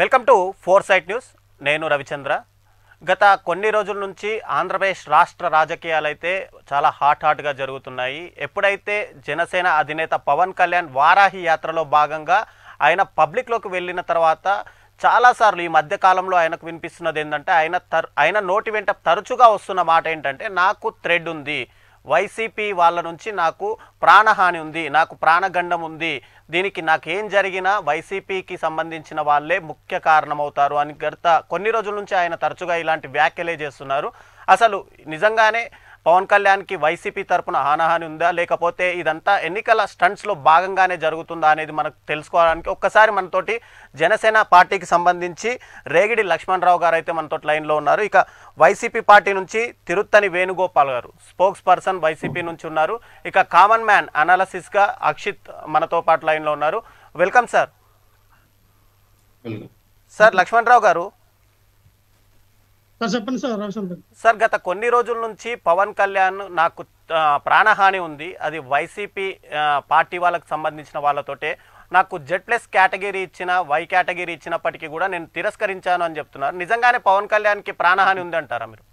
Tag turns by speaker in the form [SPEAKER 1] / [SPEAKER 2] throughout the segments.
[SPEAKER 1] Welcome to foresight news నేను రవిచంద్ర గత కొన్ని రోజుల నుంచి ఆంధ్రప్రదేశ్ రాష్ట్ర రాజకీయాలైతే చాలా హాట్ హాట్గా జరుగుతున్నాయి ఎప్పుడైతే జనసేన అధినేత పవన్ కళ్యాణ్ వారాహి యాత్రలో భాగంగా ఆయన పబ్లిక్లోకి వెళ్ళిన తర్వాత చాలాసార్లు ఈ మధ్య కాలంలో ఆయనకు వినిపిస్తున్నది ఏంటంటే ఆయన తర్ ఆయన నోటి వెంట తరచుగా వస్తున్న మాట ఏంటంటే నాకు థ్రెడ్ ఉంది వైసీపీ వాళ్ళ నుంచి నాకు ప్రాణహాని ఉంది నాకు ప్రాణగండం ఉంది దీనికి నాకేం జరిగినా వైసీపీకి సంబంధించిన వాళ్ళే ముఖ్య కారణమవుతారు అని గత కొన్ని రోజుల నుంచి ఆయన తరచుగా ఇలాంటి వ్యాఖ్యలే చేస్తున్నారు అసలు నిజంగానే పవన్ కళ్యాణ్కి వైసీపీ తరపున హానహాని ఉందా లేకపోతే ఇదంతా ఎన్నికల స్టంట్స్లో భాగంగానే జరుగుతుందా అనేది మనకు తెలుసుకోవడానికి ఒక్కసారి మనతోటి జనసేన పార్టీకి సంబంధించి రేగిడి లక్ష్మణరావు గారు అయితే మనతోటి లైన్లో ఉన్నారు ఇక వైసీపీ పార్టీ నుంచి తిరుత్తని వేణుగోపాల్ గారు స్పోక్స్ పర్సన్ వైసీపీ నుంచి ఉన్నారు ఇక కామన్ మ్యాన్ అనాలసిస్గా అక్షిత్ మనతో పాటు లైన్లో ఉన్నారు welcome sir
[SPEAKER 2] welcome
[SPEAKER 1] sir Lakshmanarao గారు
[SPEAKER 3] సార్ చెప్పండి సార్ రవిశంకర్
[SPEAKER 1] సార్ గత కొన్ని రోజుల నుంచి పవన్ కళ్యాణ్ నాకు ఆ, ప్రాణహాని ఉంది అది వైసీపీ ఆ, పార్టీ వాళ్ళకి సంబంధించిన వాళ్ళతోటే నాకు జెడ్ ప్లస్ కేటగిరీ ఇచ్చిన వై కేటగిరీ ఇచ్చినప్పటికీ కూడా నేను తిరస్కరించాను అని చెప్తున్నారు నిజంగానే పవన్ కళ్యాణ్కి ప్రాణహాని ఉంది అంటారా మీరు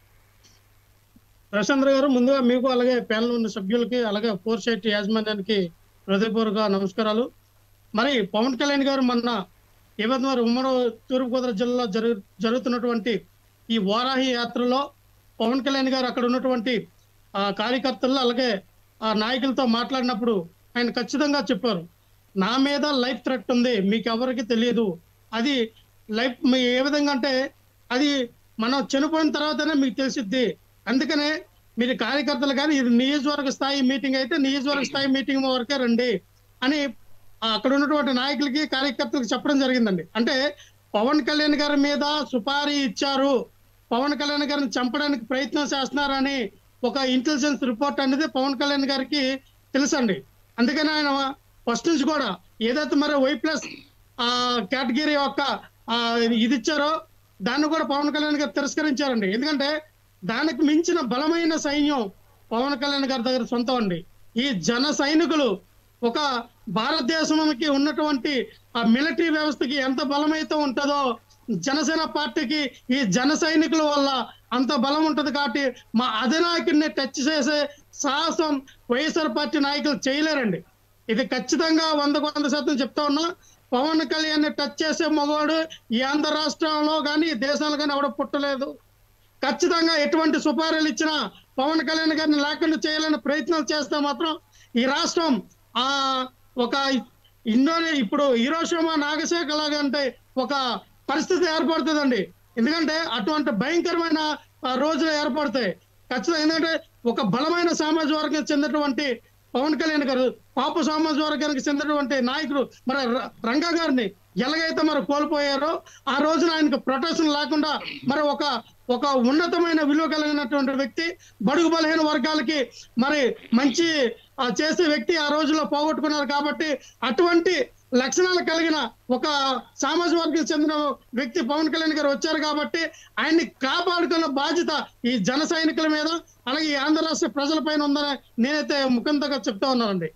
[SPEAKER 3] రవిచంద్ర గారు ముందుగా మీకు అలాగే ప్యానల్ ఉన్న సభ్యులకి అలాగే ఫోర్ సైట్ యాజమాన్యానికి హృదయపూర్వక నమస్కారాలు మరి పవన్ కళ్యాణ్ గారు మొన్న ఏవైతే మరి ఉమ్మడి తూర్పుగోదావరి జిల్లాలో జరుగు జరుగుతున్నటువంటి ఈ వారాహి యాత్రలో పవన్ కళ్యాణ్ గారు అక్కడ ఉన్నటువంటి ఆ కార్యకర్తలు అలాగే ఆ నాయకులతో మాట్లాడినప్పుడు ఆయన ఖచ్చితంగా చెప్పారు నా మీద లైఫ్ థ్రెట్ ఉంది మీకు ఎవరికి తెలియదు అది లైఫ్ మీ ఏ విధంగా అంటే అది మనం చనిపోయిన తర్వాతనే మీకు తెలిసిద్ది అందుకనే మీరు కార్యకర్తలు కానీ ఇది నియోజకవర్గ స్థాయి మీటింగ్ అయితే నియోజకవర్గ స్థాయి మీటింగ్ వరకే రండి అని ఆ అక్కడ ఉన్నటువంటి నాయకులకి కార్యకర్తలకు చెప్పడం జరిగిందండి అంటే పవన్ కళ్యాణ్ గారి మీద సుపారీ ఇచ్చారు పవన్ కళ్యాణ్ గారిని చంపడానికి ప్రయత్నం చేస్తున్నారని ఒక ఇంటెలిజెన్స్ రిపోర్ట్ అనేది పవన్ కళ్యాణ్ గారికి తెలుసండి అందుకని ఆయన ఫస్ట్ నుంచి కూడా ఏదైతే మరి వై ప్లస్ ఆ కేటగిరీ యొక్క ఆ, ఇది ఇచ్చారో దాన్ని కూడా పవన్ కళ్యాణ్ గారు తిరస్కరించారండి ఎందుకంటే దానికి మించిన బలమైన సైన్యం పవన్ కళ్యాణ్ గారి దగ్గర సొంతం అండి ఈ జన సైనికులు ఒక భారతదేశానికి ఉన్నటువంటి ఆ మిలిటరీ వ్యవస్థకి ఎంత బలమైతే ఉంటుందో జనసేన పార్టీకి ఈ జన సైనికుల వల్ల అంత బలం ఉంటది కాబట్టి మా అధినాయకుడిని టచ్ చేసే సాహసం వైఎస్ఆర్ పార్టీ నాయకులు చేయలేరండి ఇది ఖచ్చితంగా వందకు వంద శాతం చెప్తా ఉన్నా పవన్ కళ్యాణ్ టచ్ చేసే మగవాడు ఈ ఆంధ్ర రాష్ట్రంలో కానీ దేశంలో కానీ ఎవడ పుట్టలేదు ఖచ్చితంగా ఎటువంటి సుపారీలు ఇచ్చినా పవన్ కళ్యాణ్ గారిని లేకుండా చేయాలని ప్రయత్నాలు చేస్తే మాత్రం ఈ రాష్ట్రం ఆ ఒక ఇండోనే ఇప్పుడు హీరోషిమా నాగశేఖర్ లాగా అంటే ఒక పరిస్థితి ఏర్పడుతుందండి ఎందుకంటే అటువంటి భయంకరమైన ఆ, రోజులు ఏర్పడతాయి ఖచ్చితంగా ఎందుకంటే ఒక బలమైన సామాజిక వర్గం చెందినటువంటి పవన్ కళ్యాణ్ గారు పాప సామాజిక వర్గానికి చెందినటువంటి నాయకుడు మరి ర- రంగా గారిని ఎలాగైతే మరి కోల్పోయారో ఆ రోజున ఆయనకు ప్రొటెక్షన్ లేకుండా మరి ఒక ఒక ఉన్నతమైన విలువ కలిగినటువంటి వ్యక్తి బడుగు బలహీన వర్గాలకి మరి మంచి ఆ, చేసే వ్యక్తి ఆ రోజుల్లో పోగొట్టుకున్నారు కాబట్టి అటువంటి లక్షణాలు కలిగిన ఒక సామాజిక వర్గం చెందిన వ్యక్తి పవన్ కళ్యాణ్ గారు వచ్చారు కాబట్టి ఆయన్ని కాపాడుకున్న బాధ్యత ఈ జన సైనికుల మీద అలాగే ఈ ఆంధ్ర రాష్ట్ర ప్రజలపైన ఉందని నేనైతే ముఖంతగా చెప్తా ఉన్నానండి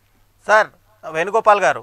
[SPEAKER 1] సార్ వేణుగోపాల్ గారు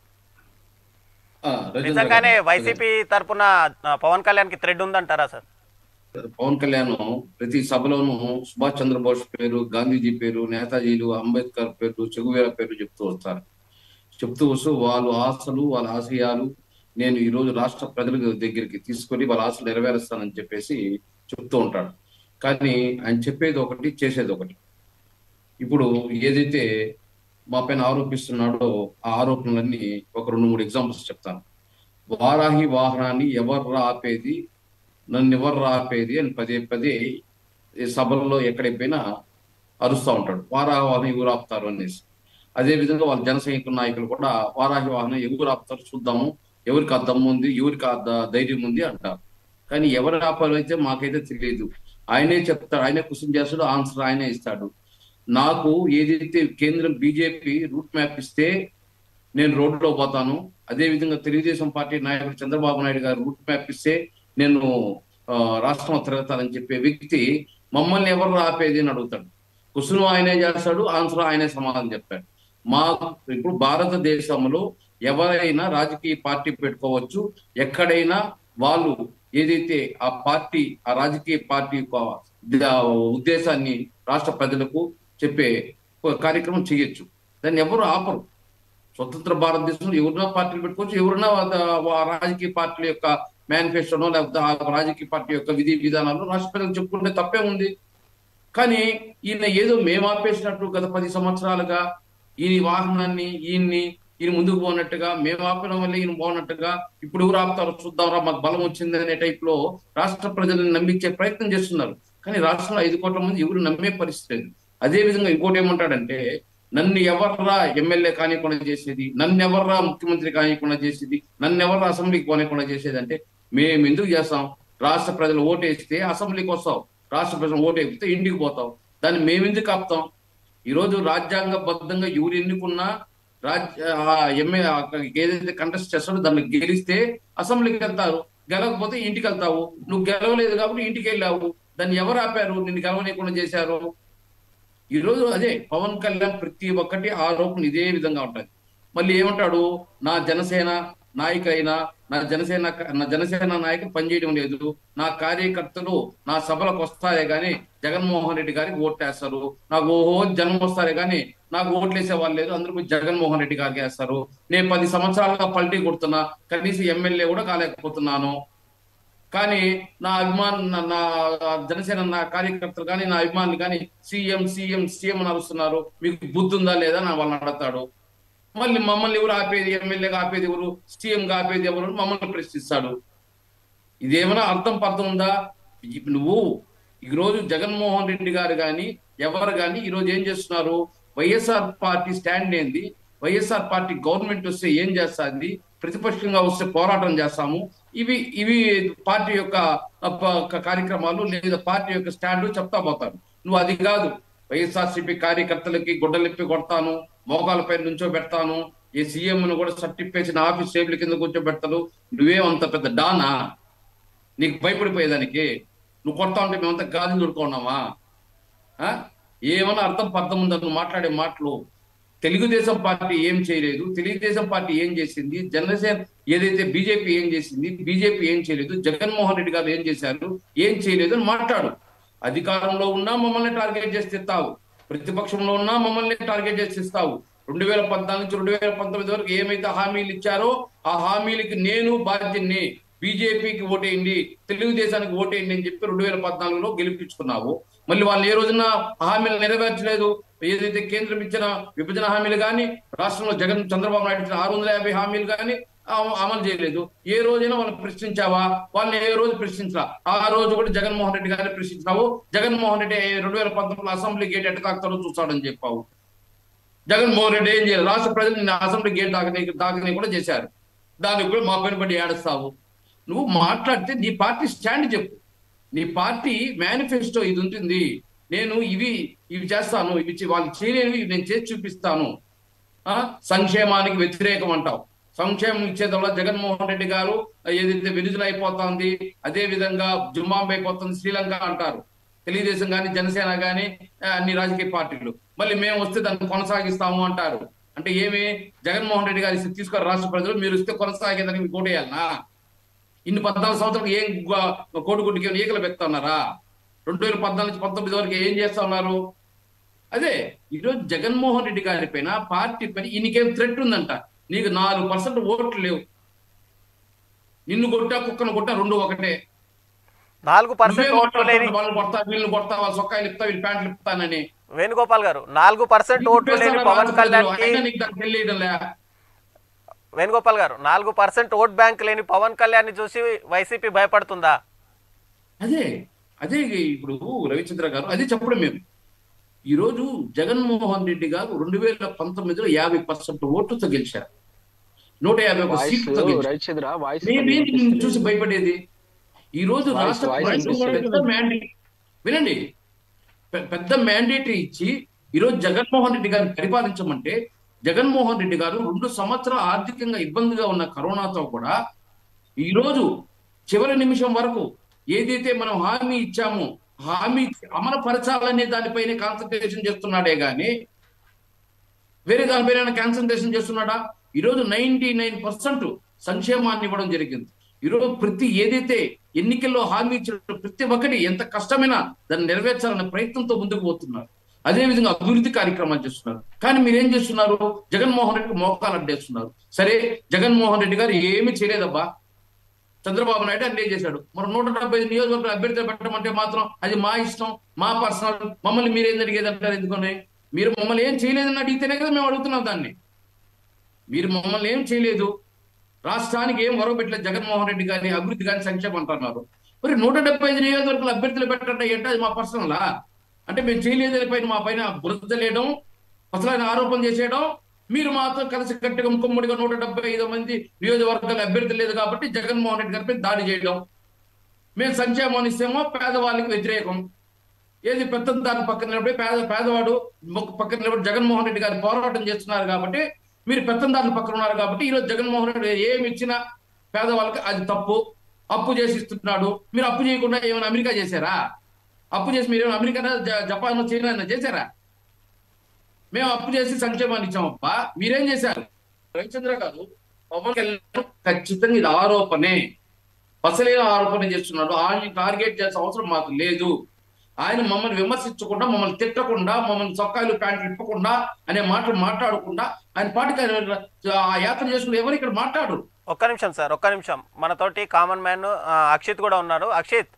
[SPEAKER 2] ఆ, రజేంద్ర
[SPEAKER 1] నిజంగానే
[SPEAKER 2] గారు.
[SPEAKER 1] వైసీపీ తరపున ఆ, పవన్ కళ్యాణ్కి థ్రెడ్ ఉందంటారా సార్
[SPEAKER 2] పవన్ కళ్యాణ్ ప్రతి సభలోనూ సుభాష్ చంద్రబోస్ పేరు గాంధీజీ పేరు నేతాజీలు అంబేద్కర్ పేరు చెగువేర పేరు చెప్తూ వస్తారు చెప్తూ వస్తూ వాళ్ళ ఆశలు వాళ్ళ ఆశయాలు నేను ఈ రోజు రాష్ట్ర ప్రజల దగ్గరికి తీసుకొని వాళ్ళ ఆశలు నెరవేరుస్తానని చెప్పేసి చెప్తూ ఉంటాడు కానీ ఆయన చెప్పేది ఒకటి చేసేది ఒకటి ఇప్పుడు ఏదైతే మా పైన ఆరోపిస్తున్నాడో ఆ ఆరోపణలన్నీ ఒక రెండు మూడు ఎగ్జాంపుల్స్ చెప్తాను వారాహి వాహనాన్ని ఎవరు ఆపేది నన్ను ఎవరు ఆపేది అని పదే పదే ఈ సభల్లో ఎక్కడికి పోయినా అరుస్తూ ఉంటాడు వారాహి వాహనం ఎవరు ఆపుతారు అనేసి అదే విధంగా వాళ్ళ జన సైనికుల నాయకులు కూడా వారాహి వాహనం ఎవరు ఆపుతారు చూద్దాము ఎవరికి ఆ దమ్ము ఉంది ఎవరికి ఆ ద- ధైర్యం ఉంది అంటారు కానీ ఎవరు ఆపాలైతే మాకైతే తెలియదు ఆయనే చెప్తాడు ఆయనే క్వశ్చన్ చేస్తాడు ఆన్సర్ ఆయనే ఇస్తాడు నాకు ఏదైతే కేంద్రం బీజేపీ రూట్ మ్యాప్ ఇస్తే నేను రోడ్డులో పోతాను అదే విధంగా తెలుగుదేశం పార్టీ నాయకుడు చంద్రబాబు నాయుడు గారు రూట్ మ్యాప్ ఇస్తే నేను ఆ, రాష్ట్రం తిరుగుతానని చెప్పే వ్యక్తి మమ్మల్ని ఎవరు ఆపేది అని అడుగుతాడు క్వశ్చన్ ఆయనే చేస్తాడు ఆన్సర్ ఆయనే సమాధానం చెప్పాడు మా ఇప్పుడు భారతదేశంలో ఎవరైనా రాజకీయ పార్టీ పెట్టుకోవచ్చు ఎక్కడైనా వాళ్ళు ఏదైతే ఆ పార్టీ ఆ రాజకీయ పార్టీ యొక్క ద- ఉద్దేశాన్ని రాష్ట్ర ప్రజలకు చెప్పే ఒక కార్యక్రమం చేయొచ్చు దాన్ని ఎవరు ఆపరు స్వతంత్ర భారతదేశంలో ఎవరైనా పార్టీలు పెట్టుకోవచ్చు ఎవరైనా ఆ- ఆ రాజకీయ పార్టీల యొక్క మేనిఫెస్టోనో లేకపోతే ఆ రాజకీయ పార్టీ యొక్క విధి విధానాలు రాష్ట్ర ప్రజలకు చెప్పుకుంటే తప్పే ఉంది కానీ ఈయన ఏదో మేము ఆపేసినట్టు గత పది సంవత్సరాలుగా ఈయన వాహనాన్ని ఈయన్ని ఈయన ముందుకు పోనట్టుగా మేము ఆపిన వల్ల ఈయన పోనట్టుగా ఇప్పుడు ఎవరు ఆపుతారో చూద్దాంరా మాకు బలం వచ్చింది అనే టైప్ లో రాష్ట్ర ప్రజలను నమ్మించే ప్రయత్నం చేస్తున్నారు కానీ రాష్ట్రంలో ఐదు కోట్ల మంది ఎవరు నమ్మే పరిస్థితి లేదు అదే విధంగా ఇంకోటి ఏమంటాడంటే నన్ను ఎవర్రా ఎమ్మెల్యే కానికుండా చేసేది నన్ను ఎవర్రా ముఖ్యమంత్రి కానికుండా చేసేది నన్ను ఎవర్రా అసెంబ్లీకి పోనీయకుండా చేసేది అంటే మేము ఎందుకు చేస్తాం రాష్ట్ర ప్రజలు ఓటేస్తే అసెంబ్లీకి వస్తాం రాష్ట్ర ప్రజలు ఓటు వేస్తే ఇంటికి పోతాం దాన్ని మేము ఎందుకు ఆపుతాం ఈ రోజు రాజ్యాంగబద్ధంగా ఎవరు ఎన్నుకున్నా రాజ్య ఆ ఎమ్మెల్యే ఏదైతే కంటెస్ట్ చేస్తాడో దాన్ని గెలిస్తే అసెంబ్లీకి వెళ్తారు గెలవకపోతే ఇంటికి వెళ్తావు నువ్వు గెలవలేదు కాబట్టి ఇంటికి వెళ్ళావు దాన్ని ఎవరు ఆపారు నిన్ను గెలవనీయకుండా చేశారు ఈ రోజు అదే పవన్ కళ్యాణ్ ప్రతి ఒక్కటి ఆరోపణ ఇదే విధంగా ఉంటది మళ్ళీ ఏమంటాడు నా జనసేన నాయకులైనా నా జనసేన నా జనసేన నాయకులు పనిచేయడం లేదు నా కార్యకర్తలు నా సభలకు వస్తారే గాని జగన్మోహన్ రెడ్డి గారికి ఓట్లేస్తారు నాకు ఓహో జనం వస్తారే గాని నాకు ఓట్లేసే వాళ్ళు లేదు అందరూ పోయి జగన్మోహన్ రెడ్డి గారికి వేస్తారు నేను పది సంవత్సరాలుగా పల్టీ కొడుతున్నా కనీసం ఎమ్మెల్యే కూడా కాలేకపోతున్నాను కానీ నా అభిమాన నా- నా జనసేన నా కార్యకర్తలు కానీ నా అభిమానులు కానీ సీఎం సీఎం సీఎం అని అరుస్తున్నారు మీకు బుద్ధి ఉందా లేదా నా వాళ్ళని అడతాడు మళ్ళీ మమ్మల్ని ఎవరు ఆపేది ఎమ్మెల్యేగా ఆపేది ఎవరు సీఎం గా ఆపేది ఎవరు అని మమ్మల్ని ప్రశ్నిస్తాడు ఇదేమైనా అర్థం పర్థం ఉందా ఇప్పుడు నువ్వు ఈ రోజు జగన్మోహన్ రెడ్డి గారు కానీ ఎవరు కానీ ఈ రోజు ఏం చేస్తున్నారు వైఎస్ఆర్ పార్టీ స్టాండ్ ఏంది వైఎస్ఆర్ పార్టీ గవర్నమెంట్ వస్తే ఏం చేస్తుంది ప్రతిపక్షంగా వస్తే పోరాటం చేస్తాము ఇవి ఇవి పార్టీ యొక్క ఆ, ప- కార్యక్రమాలు లేదా పార్టీ యొక్క స్టాండ్ చెప్తా పోతారు నువ్వు అది కాదు వైఎస్ఆర్సీపీ కార్యకర్తలకి గుడ్డలిప్పి కొడతాను మోకాలపై నుంచో పెడతాను ఈ సీఎం ను కూడా సర్టిఫికేషన్ ఆఫీస్ టేబుల్ కింద కూర్చోబెడతారు నువ్వేం అంత పెద్ద డానా నీకు భయపడిపోయేదానికి నువ్వు కొడతా ఉంటే మేమంతా గాజులు దొరుకున్నామా ఏమన్నా అర్థం పర్థం ఉందా నువ్వు మాట్లాడే మాటలు తెలుగుదేశం పార్టీ ఏం చేయలేదు తెలుగుదేశం పార్టీ ఏం చేసింది జనసేన ఏదైతే బీజేపీ ఏం చేసింది బీజేపీ ఏం చేయలేదు జగన్మోహన్ రెడ్డి గారు ఏం చేశారు ఏం చేయలేదు అని మాట్లాడు అధికారంలో ఉన్నా మమ్మల్ని టార్గెట్ చేసి ఇస్తావు ప్రతిపక్షంలో ఉన్నా మమ్మల్ని టార్గెట్ చేసి ఇస్తావు రెండు వేల పద్నాలుగు నుంచి రెండు వేల పంతొమ్మిది వరకు ఏమైతే హామీలు ఇచ్చారో ఆ హామీలకి నేను బాధ్యుణ్ణి బీజేపీకి ఓటేయండి తెలుగుదేశానికి ఓటేయండి అని చెప్పి రెండు వేల పద్నాలుగులో గెలిపించుకున్నావు మళ్ళీ వాళ్ళు ఏ రోజున హామీలు నెరవేర్చలేదు ఏదైతే కేంద్రం ఇచ్చిన విభజన హామీలు కానీ రాష్ట్రంలో జగన్ చంద్రబాబు నాయుడు ఇచ్చిన ఆరు వందల యాభై హామీలు కానీ అమలు చేయలేదు ఏ రోజైనా వాళ్ళని ప్రశ్నించావా వాళ్ళని ఏ రోజు ప్రశ్నించరా ఆ రోజు కూడా జగన్మోహన్ రెడ్డి గారిని ప్రశ్నించినావు జగన్మోహన్ రెడ్డి రెండు వేల పంతొమ్మిదిలో అసెంబ్లీ గేట్ ఎట్ట తాకుతారో చూస్తాడని చెప్పావు జగన్మోహన్ రెడ్డి ఏం చేయాలి రాష్ట్ర ప్రజలు నిన్న అసెంబ్లీ గేట్ దాకని దాకని కూడా చేశారు దానికి కూడా మా పైన పడి ఏడుస్తావు నువ్వు మాట్లాడితే నీ పార్టీ స్టాండ్ చెప్పు నీ పార్టీ మేనిఫెస్టో ఇది ఉంటుంది నేను ఇవి ఇవి చేస్తాను ఇవి చే- వాళ్ళు చేయలేనివి ఇవి నేను చేసి చూపిస్తాను ఆ సంక్షేమానికి వ్యతిరేకం అంటావు సంక్షేమం ఇచ్చేదల్లా జగన్మోహన్ రెడ్డి గారు ఏదైతే విడుదల అయిపోతుంది అదే విధంగా జుంబాంబే అయిపోతుంది శ్రీలంక అంటారు తెలుగుదేశం కానీ జనసేన కానీ అన్ని రాజకీయ పార్టీలు మళ్ళీ మేము వస్తే దాన్ని కొనసాగిస్తాము అంటారు అంటే ఏమి జగన్మోహన్ రెడ్డి గారు ఇస్తే తీసుకొని రాష్ట్ర ప్రజలు మీరు ఇస్తే కొనసాగేదానికి మీకు ఓటేయాలనా ఇన్ని పద్నాలుగు సంవత్సరాలు ఏం గు- కోడిగుడ్డుకి ఏమైనా ఈకలు పెడతా ఉన్నారా రెండు వేల పద్నాలుగు నుంచి పంతొమ్మిది వరకు ఏం చేస్తా ఉన్నారు అదే ఈరోజు జగన్మోహన్ రెడ్డి గారి పైన పార్టీ పైన ఈయనకేం థ్రెట్ ఉందంట నీకు నాలుగు పర్సెంట్ ఓట్లు లేవు నిన్ను కొట్టా కుక్కను కొట్టా రెండు ఒకటే
[SPEAKER 1] నాలుగు పర్సెంట్
[SPEAKER 2] నువ్వే
[SPEAKER 1] ఓట్లు లేని
[SPEAKER 2] మాట్లాడుతున్నావు, వాళ్ళు కొడతా వీళ్ళు కొడతా వాళ్ళ సొక్కాయలు ఇస్తా వీళ్ళు ప్యాంట్లు ఇస్తానని
[SPEAKER 1] వేణుగోపాల్ గారు నాలుగు పర్సెంట్ ఓట్లు లేని పవన్ కళ్యాణ్ కి
[SPEAKER 2] అయినా నీకు దానికి తెలియడంలే
[SPEAKER 1] వేణుగోపాల్ గారు నాలుగు పర్సెంట్ ఓట్ బ్యాంక్ లేని పవన్ కళ్యాణ్ ని చూసి వైసీపీ భయపడుతుందా
[SPEAKER 2] అదే అదే ఇప్పుడు రవిచంద్ర గారు అదే చెప్పడం మేము ఈ రోజు జగన్మోహన్ రెడ్డి గారు రెండు వేల పంతొమ్మిదిలో యాభై పర్సెంట్ ఓట్లతో గెలిచారు నూట యాభై ఒక
[SPEAKER 4] వాయిస్
[SPEAKER 2] సీట్లతో గెలిచారు
[SPEAKER 4] రవిచంద్ర వాయిస్
[SPEAKER 2] మేమేంటి నిన్ను చూసి భయపడేది ఈ రోజు
[SPEAKER 4] వాయిస్-
[SPEAKER 2] రాష్ట్ర
[SPEAKER 4] వాయిస్
[SPEAKER 2] ప్రభుత్వం
[SPEAKER 4] వినిపిస్తుంది.
[SPEAKER 2] పెద్ద మ్యాండేట్ వినండి పె- పెద్ద మ్యాండేట్ ఇచ్చి ఈ రోజు జగన్మోహన్ రెడ్డి గారిని పరిపాలించమంటే జగన్మోహన్ రెడ్డి గారు రెండు సంవత్సరాలు ఆర్థికంగా ఇబ్బందిగా ఉన్న కరోనాతో కూడా ఈ రోజు చివరి నిమిషం వరకు ఏదైతే మనం హామీ ఇచ్చామో హామీ అమలుపరచాలనే దానిపైనే కాన్సన్ట్రేషన్ చేస్తున్నాడే గాని వేరే దానిపైన కాన్సన్ట్రేషన్ చేస్తున్నాడా ఈరోజు నైన్టీ నైన్ పర్సెంట్ సంక్షేమాన్ని ఇవ్వడం జరిగింది ఈరోజు ప్రతి ఏదైతే ఎన్నికల్లో హామీ ఇచ్చిన ప్రతి ఒక్కటి ఎంత కష్టమైనా దాన్ని నెరవేర్చాలనే ప్రయత్నంతో ముందుకు పోతున్నారు అదే విధంగా అభివృద్ధి కార్యక్రమాలు చేస్తున్నారు కానీ మీరేం చేస్తున్నారు జగన్మోహన్ రెడ్డికి మోకాలు అడ్డేస్తున్నారు సరే జగన్మోహన్ రెడ్డి గారు ఏమీ చేయలేదబ్బా చంద్రబాబు నాయుడు అన్నీ చేశాడు మరి నూట డెబ్బై ఐదు నియోజకవర్గాలు అభ్యర్థులు పెట్టమంటే మాత్రం అది మా ఇష్టం మా పర్సనల్ మమ్మల్ని మీరేం అడిగేది అంటారు ఎందుకని మీరు మమ్మల్ని ఏం చేయలేదని అడిగితేనే కదా మేము అడుగుతున్నాం దాన్ని మీరు మమ్మల్ని ఏం చేయలేదు రాష్ట్రానికి ఏం వరవ పెట్టలేదు జగన్మోహన్ రెడ్డి గారిని అభివృద్ధి కానీ సంక్షేమం అంటున్నారు మరి నూట డెబ్బై ఐదు నియోజకవర్గాలు అభ్యర్థులు పెట్టండి అంటే అది మా పర్సనలా అంటే మేము చేయలేదని పైన మా పైన బురద లేయడం అసలు ఆయన ఆరోపణ చేసేయడం మీరు మాత్రం కలిసి కట్టుగా ముమ్మడిగా నూట డెబ్బై ఐదు మంది నియోజకవర్గాలు అభ్యర్థులు లేదు కాబట్టి జగన్మోహన్ రెడ్డి గారిపై దాడి చేయడం మేము సంక్షేమం ఇస్తేమో పేదవాళ్ళకి వ్యతిరేకం ఏది పెద్ద దాని పక్కన నిలబడి పేద పేదవాడు ఒక పక్కన నిలబడి జగన్మోహన్ రెడ్డి గారు పోరాటం చేస్తున్నారు కాబట్టి మీరు పెత్తందారుల పక్కన ఉన్నారు కాబట్టి ఈరోజు జగన్మోహన్ రెడ్డి ఏమి ఇచ్చినా పేదవాళ్ళకి అది తప్పు అప్పు చేసి ఇస్తున్నాడు మీరు అప్పు చేయకుండా ఏమైనా అమెరికా చేశారా అప్పు చేసి మీరు ఏమైనా అమెరికా జ- జపాన్ చైనా చేశారా మేము అప్పు చేసి సంక్షేమాన్ని ఇచ్చామప్పా మీరేం చేశారు రవిచంద్ర గారు పవన్ కళ్యాణ్ ఖచ్చితంగా ఇది ఆరోపణే అసలైన ఆరోపణ చేస్తున్నాడు ఆయన టార్గెట్ చేసే అవసరం మాకు లేదు ఆయన మమ్మల్ని విమర్శించకుండా మమ్మల్ని తిట్టకుండా మమ్మల్ని చొక్కాయలు ప్యాంట్లు ఇప్పకుండా అనే మాటలు మాట్లాడకుండా ఆయన పాటికి ఆయన ఆ యాత్ర చేసుకుని ఎవరు ఇక్కడ మాట్లాడు
[SPEAKER 1] ఒక్క నిమిషం సార్ ఒక్క నిమిషం మనతోటి కామన్ మ్యాన్ ఆ, అక్షిత్ కూడా ఉన్నారు అక్షిత్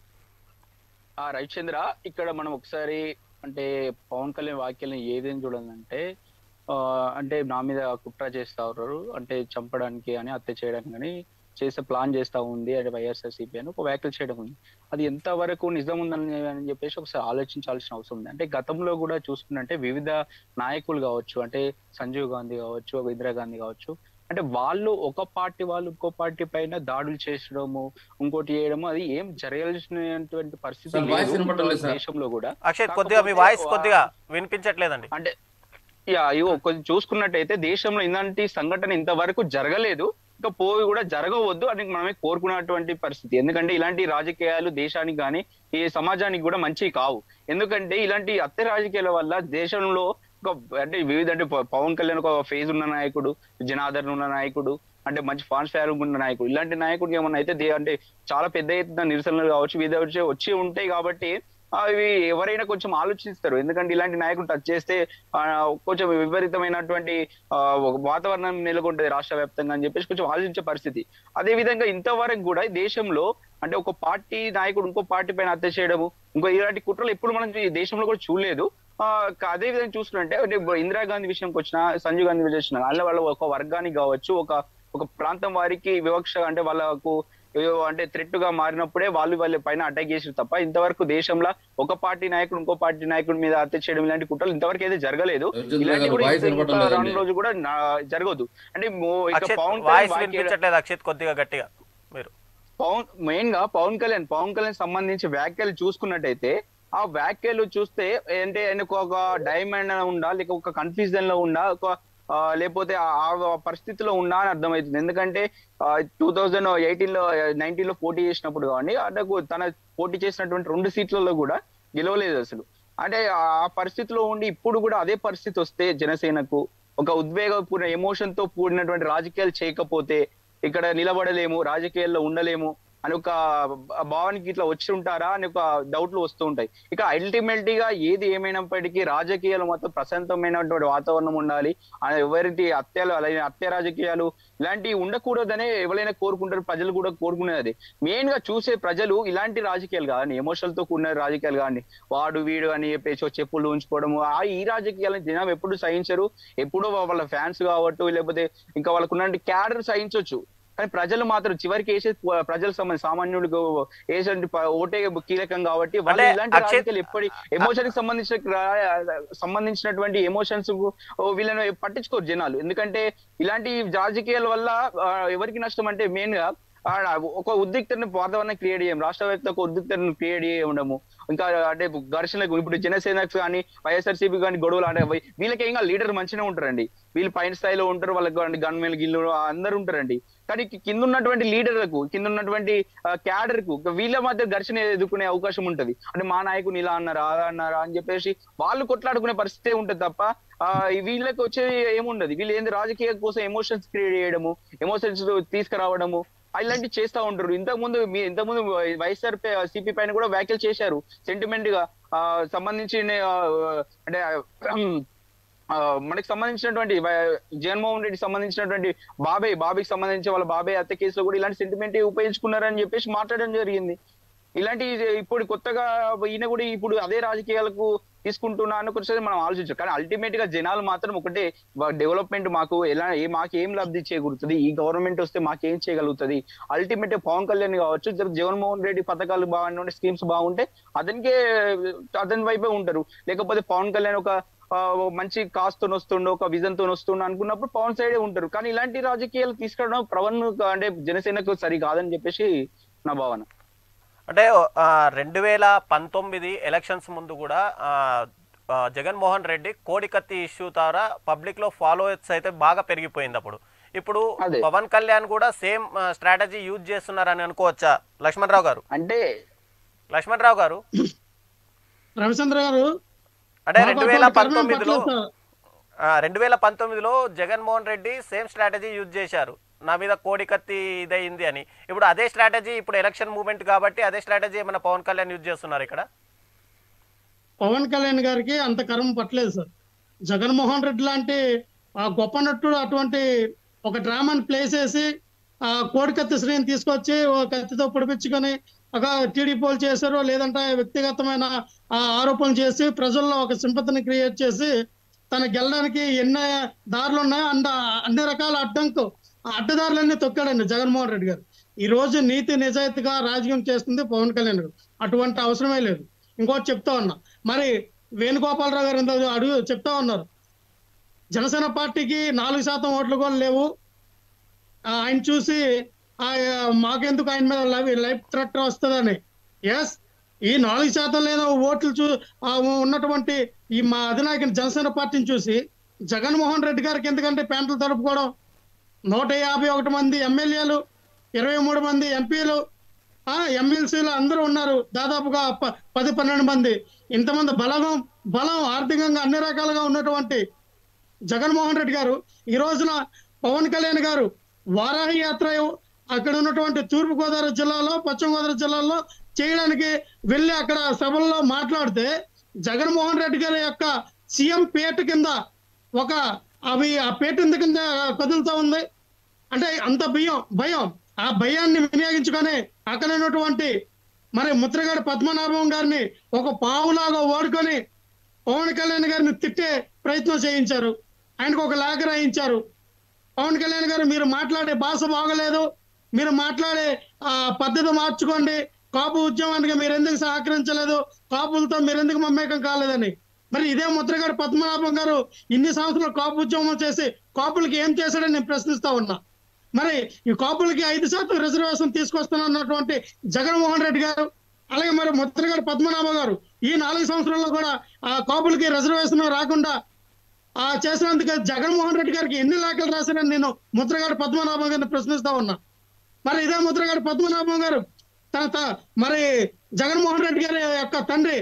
[SPEAKER 4] ఆ రవిచంద్ర ఇక్కడ మనం ఒకసారి అంటే పవన్ కళ్యాణ్ వ్యాఖ్యలను ఏదేం చూడాలంటే ఆ, అంటే నా మీద కుట్ర చేస్తా ఉన్నారు అంటే చంపడానికి అని హత్య చేయడానికి కానీ చేసే ప్లాన్ చేస్తా ఉంది అంటే వైఎస్ఆర్సీపీ అని ఒక వ్యాఖ్యలు చేయడం ఉంది అది ఎంత వరకు నిజం ఉందని అని చెప్పేసి ఒకసారి ఆలోచించాల్సిన అవసరం ఉంది అంటే గతంలో కూడా చూసుకున్నట్టే వివిధ నాయకులు కావచ్చు అంటే సంజీవ్ గాంధీ కావచ్చు ఇందిరాగాంధీ కావచ్చు అంటే వాళ్ళు ఒక పార్టీ వాళ్ళు ఇంకో పార్టీ పైన దాడులు చేసడము ఇంకోటి చేయడము అది ఏం జరగాల్సినటువంటి పరిస్థితి
[SPEAKER 2] సార్, వాయిస్
[SPEAKER 4] లేదు
[SPEAKER 2] వినపడడం లేదు సార్.
[SPEAKER 4] దేశంలో కూడా
[SPEAKER 1] అక్షిత్ కొద్దిగా మీ
[SPEAKER 4] కాకపోతే
[SPEAKER 1] వాయిస్
[SPEAKER 4] వా-
[SPEAKER 1] కొద్దిగా వినిపించట్లేదండి
[SPEAKER 4] అంటే యా ఇగో కొంచెం చూసుకున్నట్టయితే దేశంలో ఇలాంటి సంఘటన ఇంతవరకు జరగలేదు ఇంకా పోయి కూడా జరగవద్దు అని మనమే కోరుకున్నటువంటి పరిస్థితి ఎందుకంటే ఇలాంటి రాజకీయాలు దేశానికి కానీ ఈ సమాజానికి కూడా మంచివి కావు ఎందుకంటే ఇలాంటి అత్య రాజకీయాల వల్ల దేశంలో ఒక అంటే వివిధ అంటే ప- పవన్ కళ్యాణ్ ఒక ఫేజ్ ఉన్న నాయకుడు జనాదరణ ఉన్న నాయకుడు అంటే మంచి ఫాన్స్ ఫేరింగ్ ఉన్న నాయకుడు ఇలాంటి నాయకుడికి ఏమన్నా అయితే దే- అంటే చాలా పెద్ద ఎత్తున నిరసనలు కావచ్చు వివిధ వచ్చి వచ్చి ఉంటాయి కాబట్టి అవి ఎవరైనా కొంచెం ఆలోచిస్తారు ఎందుకంటే ఇలాంటి నాయకులు టచ్ చేస్తే ఆ, కొంచెం విపరీతమైనటువంటి ఆ, ఒక వాతావరణం నెలకొంటది రాష్ట్ర వ్యాప్తంగా అని చెప్పేసి కొంచెం ఆలోచించే పరిస్థితి అదే విధంగా ఇంతవరకు కూడా ఈ దేశంలో అంటే ఒక పార్టీ నాయకుడు ఇంకో పార్టీ పైన హత్య చేయడము ఇంకో ఇలాంటి కుట్రలు ఎప్పుడు మనం ఈ దేశంలో కూడా చూడలేదు ఆ, క- అదే విధంగా చూసుకుంటే అంటే ఇప్పుడు ఇందిరాగాంధీ విషయంకి వచ్చిన సంజీవ్ గాంధీ విషయం వచ్చిన వాళ్ళ వాళ్ళ ఒక వర్గానికి కావచ్చు ఒక ఒక ప్రాంతం వారికి వివక్ష అంటే వాళ్ళకు ఏదో అంటే థ్రెట్ గా మారినప్పుడే వాళ్ళు వాళ్ళ పైన అటాక్ చేసారు తప్ప ఇంతవరకు దేశంలో ఒక పార్టీ నాయకుడు ఇంకో పార్టీ నాయకుడి మీద హత్య చేయడం ఇలాంటి కుట్రలు ఇంతవరకు అయితే జరగలేదు
[SPEAKER 2] రవిచంద్ర
[SPEAKER 4] ఇలాంటి
[SPEAKER 2] గారు
[SPEAKER 4] కూడా
[SPEAKER 2] వాయిస్
[SPEAKER 4] ఇంకా
[SPEAKER 2] వినపడడం లేదండి.
[SPEAKER 4] రానున్న రోజు కూడా నా- జరగదు అంటే మో- ఇక
[SPEAKER 1] అక్షిత్
[SPEAKER 4] పవన్
[SPEAKER 1] వాయిస్
[SPEAKER 4] కళ్యాణ్ వ్యాఖ్యలు-
[SPEAKER 1] వినిపించట్లేదు అక్షిత్ కొద్దిగా గట్టిగా మీరు
[SPEAKER 4] పవన్ మెయిన్ గా పవన్ కళ్యాణ్ పవన్ కళ్యాణ్ సంబంధించి వ్యాఖ్యలు చూసుకున్నట్టయితే ఆ వ్యాఖ్యలు చూస్తే అంటే ఆయనకు ఒక డైమండ్ ఉండా లేక ఒక కన్ఫ్యూజన్ లో ఉండా ఒక ఆ, లేకపోతే ఆ ఆ పరిస్థితిలో ఉండా అని అర్థమవుతుంది ఎందుకంటే టూ థౌజండ్ ఎయిటీన్ లో నైన్టీన్ లో పోటీ చేసినప్పుడు కానీ అతకు తన పోటీ చేసినటువంటి రెండు సీట్లలో కూడా గెలవలేదు అసలు అంటే ఆ పరిస్థితిలో ఉండి ఇప్పుడు కూడా అదే పరిస్థితి వస్తే జనసేనకు ఒక ఉద్వేగపూర్ణ ఎమోషన్ తో కూడినటువంటి రాజకీయాలు చేయకపోతే ఇక్కడ నిలబడలేము రాజకీయాల్లో ఉండలేము అని ఒక భావానికి ఇట్లా వచ్చి ఉంటారా అని ఒక డౌట్లు వస్తూ ఉంటాయి ఇక అల్టిమేట్ గా ఏది ఏమైనప్పటికీ రాజకీయాలు మొత్తం ప్రశాంతమైనటువంటి వాతావరణం ఉండాలి ఆ ఎవరికి హత్యలు అలాగే హత్య రాజకీయాలు ఇలాంటివి ఉండకూడదనే ఎవరైనా కోరుకుంటారు ప్రజలు కూడా కోరుకునేది మెయిన్ గా చూసే ప్రజలు ఇలాంటి రాజకీయాలు కానీ ఎమోషనల్ తో కూడిన రాజకీయాలు కానీ వాడు వీడు అని చెప్పేసి ఓ చెప్పులు ఉంచుకోవడము ఆ ఈ రాజకీయాలను జనం ఎప్పుడు సహించరు ఎప్పుడో వాళ్ళ ఫ్యాన్స్ కావట్టు లేకపోతే ఇంకా వాళ్ళకు ఉన్న క్యాడర్ సహించవచ్చు కానీ ప్రజలు మాత్రం చివరికి వేసే ప్రజలకు సంబంధించి సామాన్యుడికి వేసే ఓటే కీలకం కాబట్టి వాళ్ళు
[SPEAKER 1] అంటే
[SPEAKER 4] ఇలాంటి
[SPEAKER 1] అక్షయ్-
[SPEAKER 4] రాజకీయాలు ఎప్పటి ఎమోషన్ కి సంబంధించిన రా- సంబంధించినటువంటి ఎమోషన్స్ వీళ్ళని పట్టించుకోరు జనాలు ఎందుకంటే ఇలాంటి రాజకీయాల వల్ల ఆ, ఎవరికి నష్టం అంటే మెయిన్ గా ఆ, ఒక ఉద్రిక్తని వాతావరణం క్రియేట్ చేయం రాష్ట్ర వ్యాప్త ఒక ఉద్రిక్తను క్రియేట్ చేయడము ఇంకా అంటే ఘర్షణకు ఇప్పుడు జనసేనకు కానీ వైఎస్ఆర్సీపీ కానీ గొడవలు అంటే వై- వీళ్ళకి ఏం లీడర్ మంచిగా ఉంటారండి వీళ్ళు పైన స్థాయిలో ఉంటారు వాళ్ళకి గన్మెన్ గిల్లు అందరూ ఉంటారండి కానీ కి- కింద ఉన్నటువంటి లీడర్లకు కింద ఉన్నటువంటి క్యాడర్ కు వీళ్ళ మధ్య ఘర్షణ ఎదుర్కొనే అవకాశం ఉంటది అంటే మా నాయకుని ఇలా అన్నారా అలా అన్నారా అని చెప్పేసి వాళ్ళు కొట్లాడుకునే పరిస్థితే ఉంటది తప్ప ఆ వీళ్ళకి వచ్చేది ఏముండదు వీళ్ళు ఏంది రాజకీయ కోసం ఎమోషన్స్ క్రియేట్ చేయడము ఎమోషన్స్ తీసుకురావడము ఇలాంటివి చేస్తా ఉంటారు ఇంతకు ముందు మీ ఇంతకు ముందు వైఎస్ఆర్ సిపి పైన కూడా వ్యాఖ్యలు చేశారు సెంటిమెంట్ గా ఆ, సంబంధించిన ఆ, అంటే ఆ, మనకి సంబంధించినటువంటి వై- జగన్మోహన్ రెడ్డి సంబంధించినటువంటి బాబాయ్ బాబాయ్కి సంబంధించి వాళ్ళ బాబాయ్ హత్య కేసులో కూడా ఇలాంటి సెంటిమెంట్ ఉపయోగించుకున్నారని చెప్పేసి మాట్లాడడం జరిగింది ఇలాంటి ఇప్పుడు కొత్తగా ఈయన కూడా ఇప్పుడు అదే రాజకీయాలకు తీసుకుంటున్నా అని కొంచెం మనం ఆలోచించాం కానీ అల్టిమేట్ గా జనాలు మాత్రం ఒకటే డెవలప్మెంట్ మాకు ఎలా ఏ మాకు ఏం లబ్ధి చేకూరుతుంది ఈ గవర్నమెంట్ వస్తే మాకు ఏం చేయగలుగుతుంది అల్టిమేట్ పవన్ కళ్యాణ్ కావచ్చు జర జగన్మోహన్ రెడ్డి పథకాలు బాగుంటే స్కీమ్స్ బాగుంటే అతనికే అతని వైపే ఉంటారు లేకపోతే పవన్ కళ్యాణ్ ఒక ఆ, మంచి కాస్తో వస్తుండో ఒక విజన్ తో వస్తుండో అనుకున్నప్పుడు పవన్ సైడే ఉంటారు కానీ ఇలాంటి రాజకీయాలు తీసుకురావడం పవన్ అంటే జనసేనకు సరి కాదని చెప్పేసి నా భావన
[SPEAKER 1] అంటే ఆ, రెండు వేల పంతొమ్మిది ఎలక్షన్స్ ముందు కూడా ఆ, ఆ, జగన్మోహన్ రెడ్డి కోడికత్తి ఇష్యూ ద్వారా పబ్లిక్ లో ఫాలోవర్స్ అయితే బాగా పెరిగిపోయింది అప్పుడు ఇప్పుడు
[SPEAKER 4] అదే.
[SPEAKER 1] పవన్ కళ్యాణ్ కూడా సేమ్ స్ట్రాటజీ యూజ్ చేస్తున్నారని అనుకోవచ్చా లక్ష్మణరావు గారు
[SPEAKER 4] అంటే
[SPEAKER 1] లక్ష్మణరావు గారు
[SPEAKER 3] రవిచంద్ర గారు
[SPEAKER 1] అంటే
[SPEAKER 3] మాకు
[SPEAKER 1] రెండు వేల
[SPEAKER 3] అటువంటి కర్మ
[SPEAKER 1] పంతొమ్మిదిలో
[SPEAKER 3] పట్టలేదు సార్.
[SPEAKER 1] రెండు వేల పంతొమ్మిదిలో Jaganmohan Reddy same strategy use చేశారు నా మీద కోడికత్తి ఇదయింది అని ఇప్పుడు అదే స్ట్రాటజీ ఇప్పుడు ఎలక్షన్ మూవ్మెంట్ కాబట్టి అదే స్ట్రాటజీ ఏమైనా పవన్ కళ్యాణ్ యూజ్ చేస్తున్నారు ఇక్కడ
[SPEAKER 3] పవన్ కళ్యాణ్ గారికి అంత కర్మ పట్టలేదు సార్ జగన్మోహన్ రెడ్డి లాంటి ఆ గొప్ప నటుడు అటువంటి ఒక డ్రామాని ప్లే చేసి ఆ కోడికత్తి శ్రీని తీసుకొచ్చి ఓ కత్తితో పొడిపించుకొని ఒక టీడీపీలు చేశారు లేదంటే వ్యక్తిగతమైన ఆ ఆరోపణలు చేసి ప్రజల్లో ఒక సింపతిని క్రియేట్ చేసి తన గెలడానికి ఎన్ని దారులు ఉన్నాయో అంద అన్ని రకాల అడ్డంకు ఆ అడ్డదారులన్నీ తొక్కాడండి జగన్మోహన్ రెడ్డి గారు ఈ రోజు నీతి నిజాయితీగా రాజకీయం చేస్తుంది పవన్ కళ్యాణ్ గారు అటువంటి అవసరమే లేదు ఇంకోటి చెప్తా ఉన్నా మరి వేణుగోపాలరావు గారు ఇంత అడుగు చెప్తా ఉన్నారు జనసేన పార్టీకి నాలుగు శాతం ఓట్లు కూడా లేవు ఆ, ఆయన చూసి ఆ, మాకెందుకు ఆయన మీద లైఫ్ లైఫ్ థ్రెట్ వస్తుందని ఎస్ ఈ నాలుగు శాతం లేదా ఓట్లు చూ ఆ, ఉన్నటువంటి ఈ మా అధినాయకుని జనసేన పార్టీని చూసి జగన్మోహన్ రెడ్డి గారికి ఎందుకంటే ప్యాంట్లు తడుపుకోవడం నూట యాభై ఒకటి మంది ఎమ్మెల్యేలు ఇరవై మూడు మంది ఎంపీలు ఎమ్మెల్సీలు అందరూ ఉన్నారు దాదాపుగా ప- పది పన్నెండు మంది ఇంతమంది బలగం బలం ఆర్థికంగా అన్ని రకాలుగా ఉన్నటువంటి జగన్మోహన్ రెడ్డి గారు ఈ రోజున పవన్ కళ్యాణ్ గారు వారాహి యాత్ర అక్కడ ఉన్నటువంటి తూర్పు గోదావరి జిల్లాలో పశ్చిమ గోదావరి జిల్లాలో చేయడానికి వెళ్ళి అక్కడ సభల్లో మాట్లాడితే జగన్మోహన్ రెడ్డి గారి యొక్క సీఎం పేట కింద ఒక అవి ఆ పేట ఎంత కింద కదులుతా ఉంది అంటే అంత భయం భయం ఆ భయాన్ని వినియోగించుకొని అక్కడ ఉన్నటువంటి మరి ముద్రగడ పద్మనాభం గారిని ఒక పావులాగా ఓడుకొని పవన్ కళ్యాణ్ గారిని తిట్టే ప్రయత్నం చేయించారు ఆయనకు ఒక లేఖ రాయించారు పవన్ కళ్యాణ్ గారు మీరు మాట్లాడే భాష బాగలేదు మీరు మాట్లాడే ఆ పద్ధతి మార్చుకోండి కాపు ఉద్యమానికి మీరు ఎందుకు సహకరించలేదు కాపులతో మీరు ఎందుకు మమేకం కాలేదని మరి ఇదే ముద్రగడ పద్మనాభం గారు ఇన్ని సంవత్సరాలు కాపు ఉద్యమం చేసి కాపులకి ఏం చేశాడని నేను ప్రశ్నిస్తా ఉన్నా మరి ఈ కాపులకి ఐదు శాతం రిజర్వేషన్ తీసుకొస్తున్నటువంటి జగన్మోహన్ రెడ్డి గారు అలాగే మరి ముద్రగడ పద్మనాభం గారు ఈ నాలుగు సంవత్సరాల్లో కూడా ఆ కాపులకి రిజర్వేషన్ రాకుండా ఆ చేసినందుకు జగన్మోహన్ రెడ్డి గారికి ఎన్ని లేఖలు రాశారని నేను ముద్రగడ పద్మనాభం గారిని ప్రశ్నిస్తా ఉన్నా మరి ఇదే ముద్రగడ పద్మనాభం గారు తన త- మరి జగన్మోహన్ రెడ్డి గారి యొక్క తండ్రి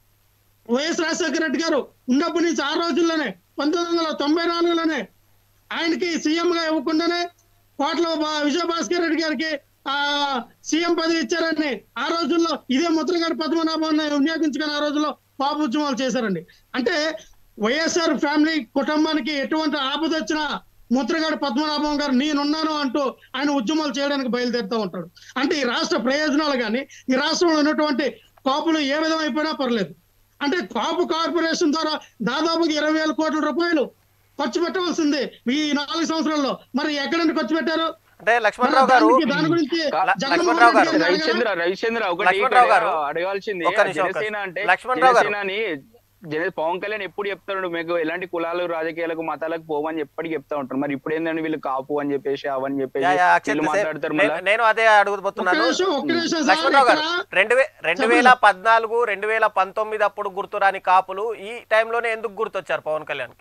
[SPEAKER 3] వైఎస్ రాజశేఖర రెడ్డి గారు ఉన్నప్పటి నుంచి ఆ రోజుల్లోనే పంతొమ్మిది వందల తొంభై నాలుగులోనే ఆయనకి సీఎం గా ఇవ్వకుండానే కోట్ల బా- విజయభాస్కర్ రెడ్డి గారికి ఆ సీఎం పదవి ఇచ్చారని ఆ రోజుల్లో ఇదే ముద్రగడ పద్మనాభాన్ని వినియోగించుకుని ఆ రోజుల్లో పాప ఉద్యమాలు చేశారండి అంటే వైఎస్ఆర్ ఫ్యామిలీ కుటుంబానికి ఎటువంటి ఆపద వచ్చినా ముద్రగడ పద్మనాభం గారు నేనున్నాను అంటూ ఆయన ఉద్యమాలు చేయడానికి బయలుదేరుతూ ఉంటాడు అంటే ఈ రాష్ట్ర ప్రయోజనాలు కానీ ఈ రాష్ట్రంలో ఉన్నటువంటి కాపులు ఏ విధం అయిపోయినా పర్లేదు అంటే కాపు కార్పొరేషన్ ద్వారా దాదాపుగా ఇరవై వేల కోట్ల రూపాయలు ఖర్చు పెట్టవలసింది ఈ నాలుగు సంవత్సరాల్లో మరి ఎక్కడ నుండి ఖర్చు పెట్టారు
[SPEAKER 1] అంటే లక్ష్మణరావు గారు
[SPEAKER 3] దానికి- దాని గురించి
[SPEAKER 1] ల-
[SPEAKER 3] జగన్మోహన్
[SPEAKER 1] లక్ష్మణరావు
[SPEAKER 3] రెడ్డి
[SPEAKER 1] గారు,
[SPEAKER 3] గారు
[SPEAKER 4] రవిచంద్ర రవిచంద్ర ఒకటి
[SPEAKER 1] లక్ష్మణరావు గారు,
[SPEAKER 4] ఇక్కడ అడగాల్సింది
[SPEAKER 1] ఒక్క నిమిషం, ఒక్క
[SPEAKER 4] జనసేన అంటే
[SPEAKER 1] లక్ష్మణరావు గారు.
[SPEAKER 4] జనసేనని జన పవన్ కళ్యాణ్ ఎప్పుడు చెప్తాడు మీకు ఎలాంటి కులాలు రాజకీయాలకు మతాలకు పోవని ఎప్పటికి చెప్తా ఉంటారు మరి ఇప్పుడు ఏంటంటే వీళ్ళు కాపు అని చెప్పేసి అవని చెప్పేసి
[SPEAKER 1] యా, యా,
[SPEAKER 4] వీళ్ళు
[SPEAKER 1] అక్షయ్
[SPEAKER 4] మాట్లాడతారు
[SPEAKER 1] నే-
[SPEAKER 4] మళ్ళీ
[SPEAKER 1] నేను అదే
[SPEAKER 3] ఒక్క
[SPEAKER 1] అడుగుతున్నాను
[SPEAKER 3] నిమిషం ఒక్క నిమిషం సార్
[SPEAKER 1] లక్ష్మణరావు గారు
[SPEAKER 3] ఇక్కడ
[SPEAKER 1] రెండు వే రెండు వేల పద్నాలుగు రెండు వేల పంతొమ్మిది అప్పుడు గుర్తురాని కాపులు ఈ టైంలోనే ఎందుకు గుర్తొచ్చారు పవన్ కళ్యాణ్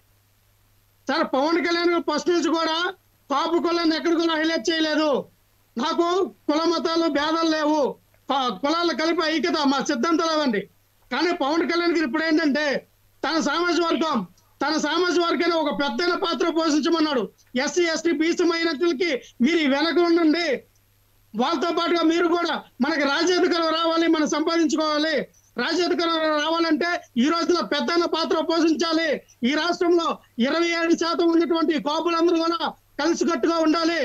[SPEAKER 3] సార్ పవన్ కళ్యాణ్ గారు ఫస్ట్ నుంచి కూడా కాపు కులాన్ని ఎక్కడ కూడా హైలైట్ చేయలేదు నాకు కుల మతాలు భేదాలు లేవు కా- కులాలు కలిపి ఐక్యత మా సిద్ధాంతాలు అవండి కానీ పవన్ కళ్యాణ్ గారు ఇప్పుడు ఏంటంటే తన సామాజిక వర్గం తన సామాజిక వర్గాన్ని ఒక పెద్దైన పాత్ర పోషించమన్నాడు ఎస్సీ ఎస్టీ బీసీ మైనార్టీలకి మీరు ఈ వెనక ఉండండి వాళ్ళతో పాటుగా మీరు కూడా మనకి రాజ్యాధికారం రావాలి మనం సంపాదించుకోవాలి రాజ్యాధికారం రావాలంటే ఈ రోజున పెద్దన్న పాత్ర పోషించాలి ఈ రాష్ట్రంలో ఇరవై ఏడు శాతం ఉన్నటువంటి కాపులందరూ కూడా కలిసికట్టుగా ఉండాలి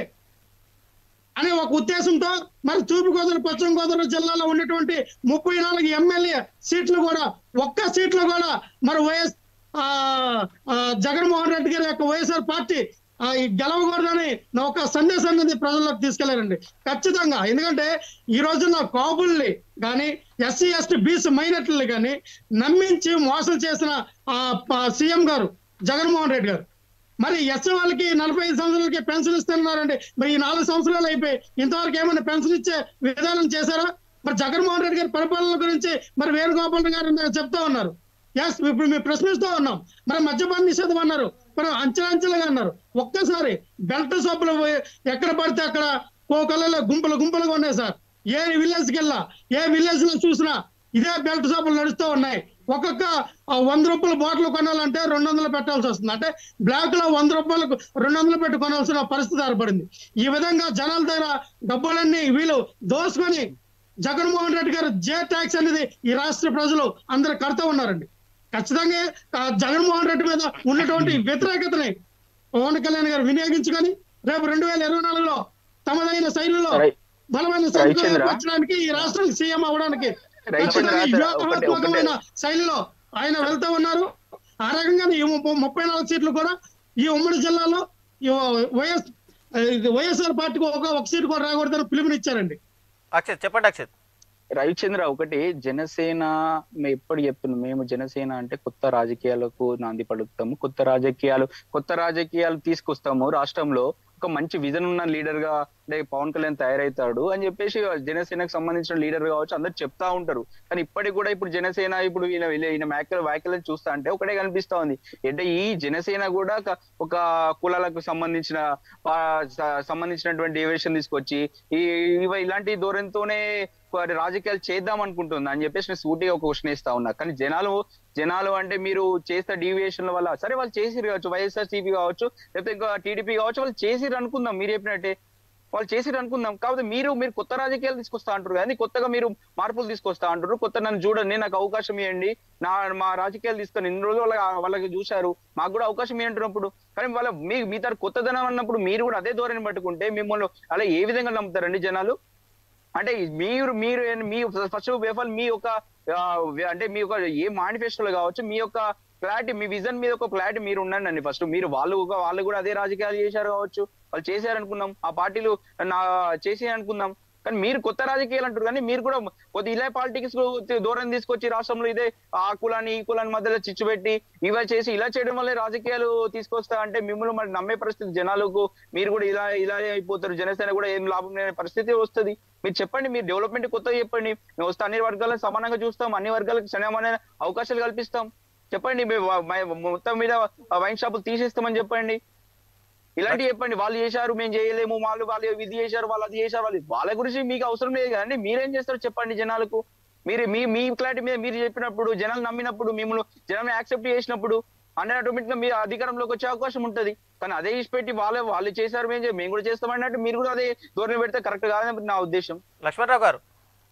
[SPEAKER 3] అనే ఒక ఉద్దేశంతో మరి తూర్పుగోదావరి పశ్చిమ గోదావరి జిల్లాలో ఉన్నటువంటి ముప్పై నాలుగు ఎమ్మెల్యే సీట్లు కూడా ఒక్క సీట్లు కూడా మరి వైఎస్ ఆ, ఆ, జగన్మోహన్ రెడ్డి గారి యొక్క వైఎస్ఆర్ పార్టీ ఆ, ఈ గెలవకూడదని నా ఒక సందేశాన్ని అనేది ప్రజల్లోకి తీసుకెళ్లారండి ఖచ్చితంగా ఎందుకంటే ఈ రోజున కాపుల్ని కానీ ఎస్సీ ఎస్టీ బీసీ మైనార్టీలు కానీ నమ్మించి మోసం చేసిన ఆ ప- సీఎం గారు జగన్మోహన్ రెడ్డి గారు మరి ఎస్సీ వాళ్ళకి నలభై ఐదు సంవత్సరాలకి పెన్షన్ ఇస్తున్నారండి మరి ఈ నాలుగు సంవత్సరాలు అయిపోయి ఇంతవరకు ఏమైనా పెన్షన్ ఇచ్చే విధానం చేశారా మరి జగన్మోహన్ రెడ్డి గారి పరిపాలన గురించి మరి వేణుగోపాల్ గారు ఇందాక చెప్తా ఉన్నారు ఎస్ ఇప్పుడు మేము ప్రశ్నిస్తూ ఉన్నాం మరి మద్యపాన నిషేధం అన్నారు మరి అంచెలంచెలుగా అన్నారు ఒక్కసారి బెల్ట్ సబ్బులు ఎక్కడ పడితే అక్కడ కోకలలో గుంపులు గుంపులుగా ఉన్నాయి సార్ ఏ విలేజ్కి వెళ్ళా ఏ విలేజ్ లో చూసినా ఇదే బెల్ట్ షాపులు నడుస్తూ ఉన్నాయి ఒక్కొక్క ఆ, వంద రూపాయల బాటిల్ కొనాలంటే రెండు వందలు పెట్టాల్సి వస్తుంది అంటే బ్లాక్ లో వంద రూపాయలకు రెండు వందలు పెట్టి కొనాల్సిన పరిస్థితి ఏర్పడింది ఈ విధంగా జనాల దగ్గర డబ్బులన్నీ వీళ్ళు దోసుకొని జగన్మోహన్ రెడ్డి గారు జే ట్యాక్స్ అనేది ఈ రాష్ట్ర ప్రజలు అందరు కడతా ఉన్నారండి ఖచ్చితంగా ఆ, జగన్మోహన్ రెడ్డి మీద ఉన్నటువంటి వ్యతిరేకతని పవన్ కళ్యాణ్ గారు వినియోగించుకొని రేపు రెండు వేల ఇరవై నాలుగులో తమదైన శైలిలో
[SPEAKER 4] రై-
[SPEAKER 3] బలమైన
[SPEAKER 4] రైచంద్ర.
[SPEAKER 3] సంఖ్యలో ఏర్పరచడానికి ఈ రాష్ట్రానికి సీఎం అవడానికి
[SPEAKER 4] రైచంద్ర
[SPEAKER 3] ఖచ్చితంగా ఈ
[SPEAKER 4] ఒకటే- ఒకటే-
[SPEAKER 3] వ్యూహాత్మకమైన శైలిలో ఆయన వెళ్తూ ఉన్నారు ఆ రకంగా ఈ ము- ముప్పై నాలుగు సీట్లు కూడా ఈ ఉమ్మడి జిల్లాలో ఈ వైఎస్ ఇది వైఎస్ఆర్ పార్టీకి ఒక ఒక సీటు కూడా రాకూడదని పిలుపునిచ్చారండి
[SPEAKER 1] అక్షత్ చెప్పండి అక్షత్
[SPEAKER 4] రవిచంద్ర ఒకటి జనసేన మేము ఎప్పుడు చెప్తున్నాం మేము జనసేన అంటే కొత్త రాజకీయాలకు నాంది పలుకుతాము కొత్త రాజకీయాలు కొత్త రాజకీయాలు తీసుకొస్తాము రాష్ట్రంలో ఒక మంచి విజన్ ఉన్న లీడర్ గా అంటే పవన్ కళ్యాణ్ తయారవుతాడు అని చెప్పేసి జనసేనకు సంబంధించిన లీడర్ కావచ్చు అందరు చెప్తా ఉంటారు కానీ ఇప్పటికి కూడా ఇప్పుడు జనసేన ఇప్పుడు ఈయన ఈయన- ఈయన వ్యాఖ్యలు వ్యాఖ్యలను చూస్తా అంటే ఒకటే కనిపిస్తా ఉంది అంటే ఈ జనసేన కూడా ఒక- ఒక కులాలకు సంబంధించిన ఆ, స- సంబంధించినటువంటి డివిషన్ తీసుకొచ్చి ఈ ఇవ- ఇలాంటి ధోరణితోనే వారి రాజకీయాలు చేద్దాం అనుకుంటుంది అని చెప్పేసి నేను సూటిగా ఒక క్వశ్చన్ ఇస్తా ఉన్నా కానీ జనాలు జనాలు అంటే మీరు చేస్తే డీవియేషన్ల వల్ల సరే వాళ్ళు చేసిరు కావచ్చు వైఎస్ఆర్ సిపి కావచ్చు లేకపోతే ఇంకా టీడీపీ కావచ్చు వాళ్ళు చేసిరు అనుకుందాం మీరు చెప్పినట్టే వాళ్ళు చేసిరు అనుకుందాం కాకపోతే మీరు మీరు కొత్త రాజకీయాలు తీసుకొస్తా అంటారు కానీ కొత్తగా మీరు మార్పులు తీసుకొస్తా అంటారు కొత్త నన్ను చూడండి నాకు అవకాశం ఇవ్వండి నా మా రాజకీయాలు తీసుకొని ఇన్ని రోజులు వాళ్ళ వాళ్ళకి చూశారు మాకు కూడా అవకాశం ఇవ్వంటున్నప్పుడు కానీ వాళ్ళ మీ మీ తర కొత్తదనం అన్నప్పుడు మీరు కూడా అదే ధోరణి పట్టుకుంటే మిమ్మల్ని అలా ఏ విధంగా నమ్ముతారండి జనాలు అంటే మీరు మీరు మీ ఫస్ట్ ఆఫ్ ఆల్ మీ యొక్క ఆ, అంటే మీ యొక్క ఏ మేనిఫెస్టోలో కావచ్చు మీ యొక్క క్లారిటీ మీ విజన్ మీద ఒక క్లారిటీ మీరు ఉండండి అండి ఫస్ట్ మీరు వాళ్ళు ఒక- వాళ్ళు కూడా అదే రాజకీయాలు చేశారు కావచ్చు వాళ్ళు చేశారు అనుకుందాం ఆ పార్టీలు నా చేసి అనుకుందాం కానీ మీరు కొత్త రాజకీయాలు అంటారు కానీ మీరు కూడా కొద్ది ఇలా పాలిటిక్స్ దూరం తీసుకొచ్చి రాష్ట్రంలో ఇదే ఆ కులాన్ని ఈ కులాన్ని మధ్యలో చిచ్చు పెట్టి ఇవే చేసి ఇలా చేయడం వల్ల రాజకీయాలు తీసుకొస్తా అంటే మిమ్మల్ని మరి నమ్మే పరిస్థితి జనాలకు మీరు కూడా ఇలా ఇలా అయిపోతారు జనసేన కూడా ఏం లాభం లేని పరిస్థితి వస్తుంది మీరు చెప్పండి మీరు డెవలప్మెంట్ కొత్తగా చెప్పండి మేము వస్తే అన్ని వర్గాలను సమానంగా చూస్తాం అన్ని వర్గాలకు సమానమైన అవకాశాలు కల్పిస్తాం చెప్పండి మేము వ- మ- మొత్తం మీద వైన్ షాపులు తీసేస్తామని చెప్పండి ఇలాంటివి చెప్పండి వాళ్ళు చేశారు మేము చేయలేము వాళ్ళు వాళ్ళు ఇది చేశారు వాళ్ళు అది చేశారు వాళ్ళు వాళ్ళ గురించి మీకు అవసరం లేదు కదండి మీరేం చేస్తారు చెప్పండి జనాలకు మీరు మీ మీ క్లారిటీ మీద మీరు చెప్పినప్పుడు జనాలు నమ్మినప్పుడు మిమ్మల్ని జనాలు యాక్సెప్ట్ చేసినప్పుడు అంటే ఆటోమేటిక్ గా మీరు అధికారంలోకి వచ్చే అవకాశం ఉంటది కానీ అదే ఇచ్చి పెట్టి వాళ్ళే వాళ్ళు చేశారు మేము చే- మేము కూడా చేస్తాం అన్నట్టు మీరు కూడా అదే ధోరణి పెడితే కరెక్ట్ కాదని నా ఉద్దేశం
[SPEAKER 1] లక్ష్మణరావు గారు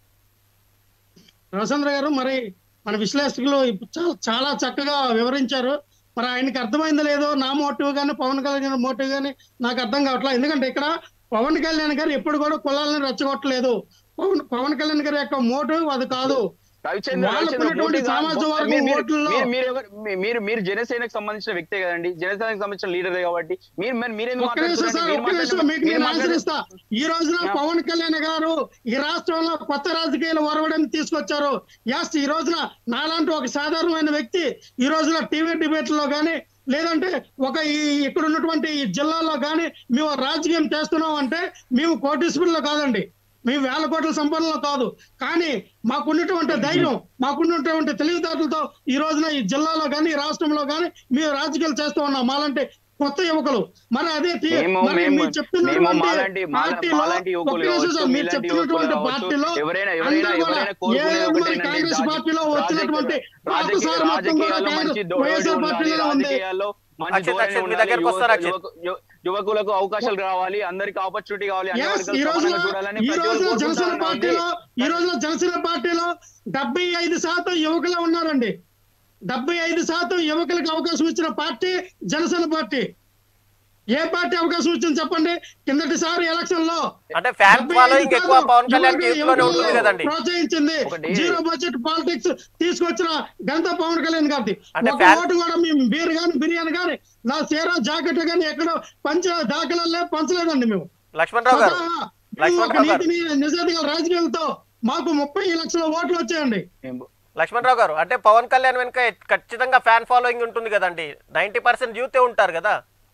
[SPEAKER 3] రవిచంద్ర గారు మరి మన విశ్లేషకులు ఇప్పుడు చాలా చాలా చక్కగా వివరించారు మరి ఆయనకి అర్థమైందో లేదో నా మోటివ్ కానీ పవన్ కళ్యాణ్ గారి మోటివ్ కానీ నాకు అర్థం కావట్లేదు ఎందుకంటే ఇక్కడ పవన్ కళ్యాణ్ గారు ఎప్పుడు కూడా కులాలను రెచ్చగొట్టలేదు పవన్ పవన్ కళ్యాణ్ గారి యొక్క మోటివ్ అది కాదు
[SPEAKER 4] రవిచంద్ర
[SPEAKER 3] వాళ్ళకు
[SPEAKER 4] రవిచంద్ర
[SPEAKER 3] ఉన్నటువంటి
[SPEAKER 4] మోడీ గారు-
[SPEAKER 3] సామాజిక వర్గం
[SPEAKER 4] మీరు- మీరు-
[SPEAKER 3] ఓట్లలో-
[SPEAKER 4] మీరు- మీరు ఎవరు- మీ- మీరు మీరు జనసేనకు సంబంధించిన వ్యక్తే కదండి జనసేనకు సంబంధించిన లీడర్ కాబట్టి మీరు మరి మీరేం
[SPEAKER 3] ఒక్క నిమిషం సార్ ఒక్క నిమిషం మీకు నేను ఆన్సర్ ఇస్తా ఈ రోజున
[SPEAKER 4] యా.
[SPEAKER 3] పవన్ కళ్యాణ్ గారు ఈ రాష్ట్రంలో కొత్త రాజకీయాలు ఒరవడని తీసుకొచ్చారు ఎస్ ఈ రోజున నాలాంటి ఒక సాధారణమైన వ్యక్తి ఈ రోజున టీవీ డిబేట్ లో గానీ లేదంటే ఒక ఈ ఇక్కడ ఉన్నటువంటి ఈ జిల్లాలో గానీ మేము రాజకీయం చేస్తున్నాం అంటే మేము కోటీశ్వరులు కాదండి మేము వేల కోట్ల సంపన్నులు కాదు కానీ మాకున్నటువంటి ధైర్యం మాకున్నటువంటి తెలివితేటలతో ఈ రోజున ఈ జిల్లాలో కానీ ఈ రాష్ట్రంలో కానీ మేము రాజకీయాలు చేస్తూ ఉన్నాం మాలాంటి కొత్త యువకులు మరి అదే తీ-
[SPEAKER 4] మేము
[SPEAKER 3] మరి
[SPEAKER 4] మేము
[SPEAKER 3] మీరు
[SPEAKER 4] మేము
[SPEAKER 3] చెప్తున్నటువంటి
[SPEAKER 4] మాలాంటి మాలా-
[SPEAKER 3] పార్టీలో
[SPEAKER 4] మాలాంటి యువకులు
[SPEAKER 3] ఒక్క నిమిషం
[SPEAKER 4] కావచ్చు
[SPEAKER 3] సార్, మీరు
[SPEAKER 4] మీలాంటి యువకులు
[SPEAKER 3] చెప్తున్నటువంటి
[SPEAKER 4] కావచ్చు
[SPEAKER 3] పార్టీలో
[SPEAKER 4] ఎవరైనా ఎవరైనా
[SPEAKER 3] అందరూ కూడా
[SPEAKER 4] ఎవరైనా కోరుకునేది
[SPEAKER 3] ఏ
[SPEAKER 4] ఒకటి
[SPEAKER 3] మరి
[SPEAKER 4] ఏంటంటే
[SPEAKER 3] కాంగ్రెస్
[SPEAKER 4] రాజకీయ-
[SPEAKER 3] పార్టీలో వచ్చినటువంటి
[SPEAKER 4] రాజకీయ-
[SPEAKER 3] పాత సార్ మొత్తం కూడా
[SPEAKER 4] రాజకీయాల్లో మంచి
[SPEAKER 3] కాంగ్రెస్
[SPEAKER 4] ధోరణి
[SPEAKER 3] వైఎస్ఆర్
[SPEAKER 4] ఉండాలి
[SPEAKER 3] పార్టీలో ఉంది
[SPEAKER 4] రాజకీయాల్లో మంచి
[SPEAKER 1] అక్షిత్,
[SPEAKER 4] ధోరణి
[SPEAKER 1] అక్షిత్, మీ
[SPEAKER 4] ఉండాలి.
[SPEAKER 1] దగ్గరకు వస్తారు,
[SPEAKER 4] యువకు-
[SPEAKER 1] అక్షిత్.
[SPEAKER 4] యువకు- యు- యువకులకు అవకాశాలు రావాలి అందరికి ఆపర్చునిటీ కావాలి అన్ని
[SPEAKER 3] Yes,
[SPEAKER 4] వర్గాలు
[SPEAKER 3] ఈ రోజున
[SPEAKER 4] సమానంగా చూడాలని
[SPEAKER 3] ఈ
[SPEAKER 4] ప్రతి
[SPEAKER 3] రోజున
[SPEAKER 4] ఒక్కరు
[SPEAKER 3] జనసేన
[SPEAKER 4] కోరుకుంటారు
[SPEAKER 3] పార్టీలో ఈ రోజున జనసేన పార్టీలో డెబ్బై ఐదు శాతం యువకులే ఉన్నారండి డెబ్బై ఐదు శాతం యువకులకు అవకాశం ఇచ్చిన పార్టీ జనసేన పార్టీ ఏ పార్టీ అవకాశం ఇచ్చింది చెప్పండి కిందటిసారి ఎలక్షన్ లో
[SPEAKER 1] అంటే ఫ్యాన్
[SPEAKER 3] 75
[SPEAKER 1] ఫాలోయింగ్ ఎక్కువ
[SPEAKER 3] శాతం
[SPEAKER 1] పవన్ కళ్యాణ్
[SPEAKER 3] యువకులు-
[SPEAKER 1] యూత్ లోనే
[SPEAKER 3] యువకులు
[SPEAKER 1] ఉంటుంది కదండి
[SPEAKER 3] ప్రోత్సహించింది
[SPEAKER 4] ఒకటి-
[SPEAKER 3] జీరో బడ్జెట్ పాలిటిక్స్ తీసుకొచ్చిన గంట పవన్ కళ్యాణ్ గారిది
[SPEAKER 1] అంటే
[SPEAKER 3] ఒక
[SPEAKER 1] ఫ్యాన్-
[SPEAKER 3] ఓటు కూడా మేము బీర్ గాని బిర్యానీ గాని నా చీర జాకెట్ గాని ఎక్కడ పంచ దాఖలాలే పంచలేదండి మేము
[SPEAKER 1] లక్ష్మణరావు గారు
[SPEAKER 3] స్వతహా మేము
[SPEAKER 1] లక్ష్మణ్
[SPEAKER 3] ఒక
[SPEAKER 1] రావు గారు.
[SPEAKER 3] నీతిని నిజాయితీగా రాజకీయాలతో మాకు ముప్పై లక్షల ఓట్లు వచ్చాయండి
[SPEAKER 4] మేము-
[SPEAKER 1] లక్ష్మణరావు గారు అంటే పవన్ కళ్యాణ్ వెనుక ఖచ్చితంగా ఫ్యాన్ ఫాలోయింగ్ ఉంటుంది కదండి నైన్టీ పర్సెంట్ యూతే ఉంటారు కదా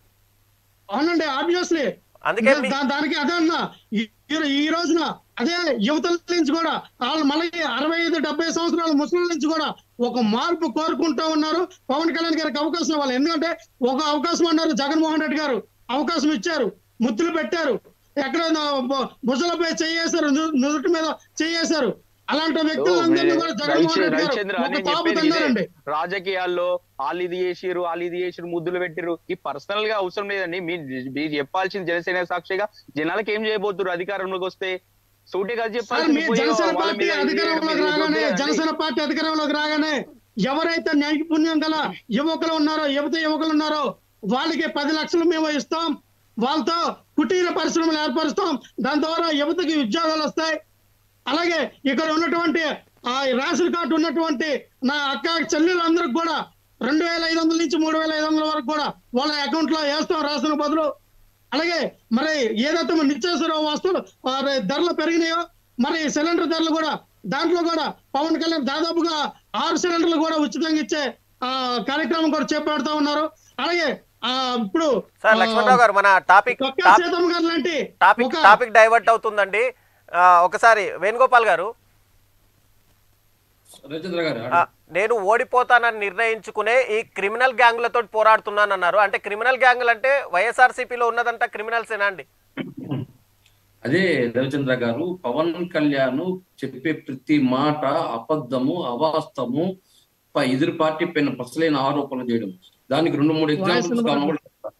[SPEAKER 3] అవునండి ఆబ్వియస్లీ
[SPEAKER 1] అందుకే మీ-
[SPEAKER 3] దానికి అదే అన్నా ఈ- ఈ- ఈ రోజున అదే యువతల నుంచి కూడా వాళ్ళు మళ్ళీ అరవై ఐదు డెబ్బై సంవత్సరాల ముస్లింల నుంచి కూడా ఒక మార్పు కోరుకుంటా ఉన్నారు పవన్ కళ్యాణ్ గారికి అవకాశం ఇవ్వాలి ఎందుకంటే ఒక అవకాశం అన్నారు జగన్మోహన్ రెడ్డి గారు అవకాశం ఇచ్చారు ముద్దులు పెట్టారు ఎక్కడ భుజలపై చేయేశారు నుదుటి మీద చేయేశారు అలాంటి వ్యక్తులందరినీ కూడా జగన్మోహన్ రెడ్డి
[SPEAKER 4] రవిచంద్ర
[SPEAKER 3] గారు ఒక
[SPEAKER 4] నేను
[SPEAKER 3] తాపు
[SPEAKER 4] చెప్పేది ఇదే.
[SPEAKER 3] తన్నారండి
[SPEAKER 4] రాజకీయాల్లో వాళ్ళు ఇది చేసిర్రు వాళ్ళు ఇది చేసిర్రు ముద్దులు పెట్టిర్రు ఈ పర్సనల్ గా అవసరం లేదండి మీరు మీరు చెప్పాల్సింది జనసేన సాక్షిగా జనాలకి ఏం చేయబోతున్నారు అధికారంలోకి వస్తే సూటిగా
[SPEAKER 3] సార్
[SPEAKER 4] చెప్పాల్సింది
[SPEAKER 3] మీ
[SPEAKER 4] పోయి
[SPEAKER 3] జనసేన
[SPEAKER 4] వాళ్ళ
[SPEAKER 3] పార్టీ
[SPEAKER 4] మీద ఇది
[SPEAKER 3] అధికారంలోకి
[SPEAKER 4] మీరు
[SPEAKER 3] రాగానే
[SPEAKER 4] వద్దు
[SPEAKER 3] జనసేన పార్టీ అధికారంలోకి రాగానే ఎవరైతే నైపుణ్యం గల యువకులు ఉన్నారో యువత యువకులు ఉన్నారో వాళ్ళకి పది లక్షలు మేము ఇస్తాం వాళ్ళతో కుటీర పరిశ్రమలు ఏర్పరుస్తాం దాని ద్వారా యువతకి ఉద్యోగాలు వస్తాయి అలాగే ఇక్కడ ఉన్నటువంటి ఆ రేషన్ కార్డు ఉన్నటువంటి నా అక్క చెల్లెలందరికి కూడా రెండు వేల ఐదు వందల నుంచి మూడు వేల ఐదు వందల వరకు కూడా వాళ్ళ అకౌంట్ లో వేస్తాం రేషన్ బదులు అలాగే మరి ఏదైతే మన నిత్యావసర వస్తువులు ఆ, ధరలు పెరిగినాయో మరి సిలిండర్ ధరలు కూడా దాంట్లో కూడా పవన్ కళ్యాణ్ దాదాపుగా ఆరు సిలిండర్లు కూడా ఉచితంగా ఇచ్చే ఆ, కార్యక్రమం కూడా చేపడుతూ ఉన్నారు అలాగే ఆ, ఇప్పుడు
[SPEAKER 1] సార్ లక్ష్మణరావు గారు మన టాపిక్
[SPEAKER 3] ఒక్క
[SPEAKER 1] టాప్-
[SPEAKER 3] సీతమ్మ గారు లాంటి
[SPEAKER 1] టాపిక్
[SPEAKER 3] ఒక
[SPEAKER 1] టాపిక్ డైవర్ట్ అవుతుందండి ఆ, ఒకసారి వేణుగోపాల్ గారు
[SPEAKER 2] రవిచంద్ర గారు
[SPEAKER 1] ఆ, నేను ఓడిపోతానని నిర్ణయించుకునే ఈ క్రిమినల్ గ్యాంగులతో పోరాడుతున్నానన్నారు అంటే క్రిమినల్ గ్యాంగులు అంటే వైఎస్ఆర్సీపీలో ఉన్నదంతా క్రిమినల్సేనా అండి
[SPEAKER 2] అదే రవిచంద్ర గారు పవన్ కళ్యాణ్ చెప్పే ప్రతి మాట అబద్ధము అవాస్తవము ప- ఎదురు పార్టీ పైన పసలేని ఆరోపణలు చేయడం దానికి రెండు మూడు ఎగ్జాంపుల్స్
[SPEAKER 3] వాయిస్
[SPEAKER 2] కావాలి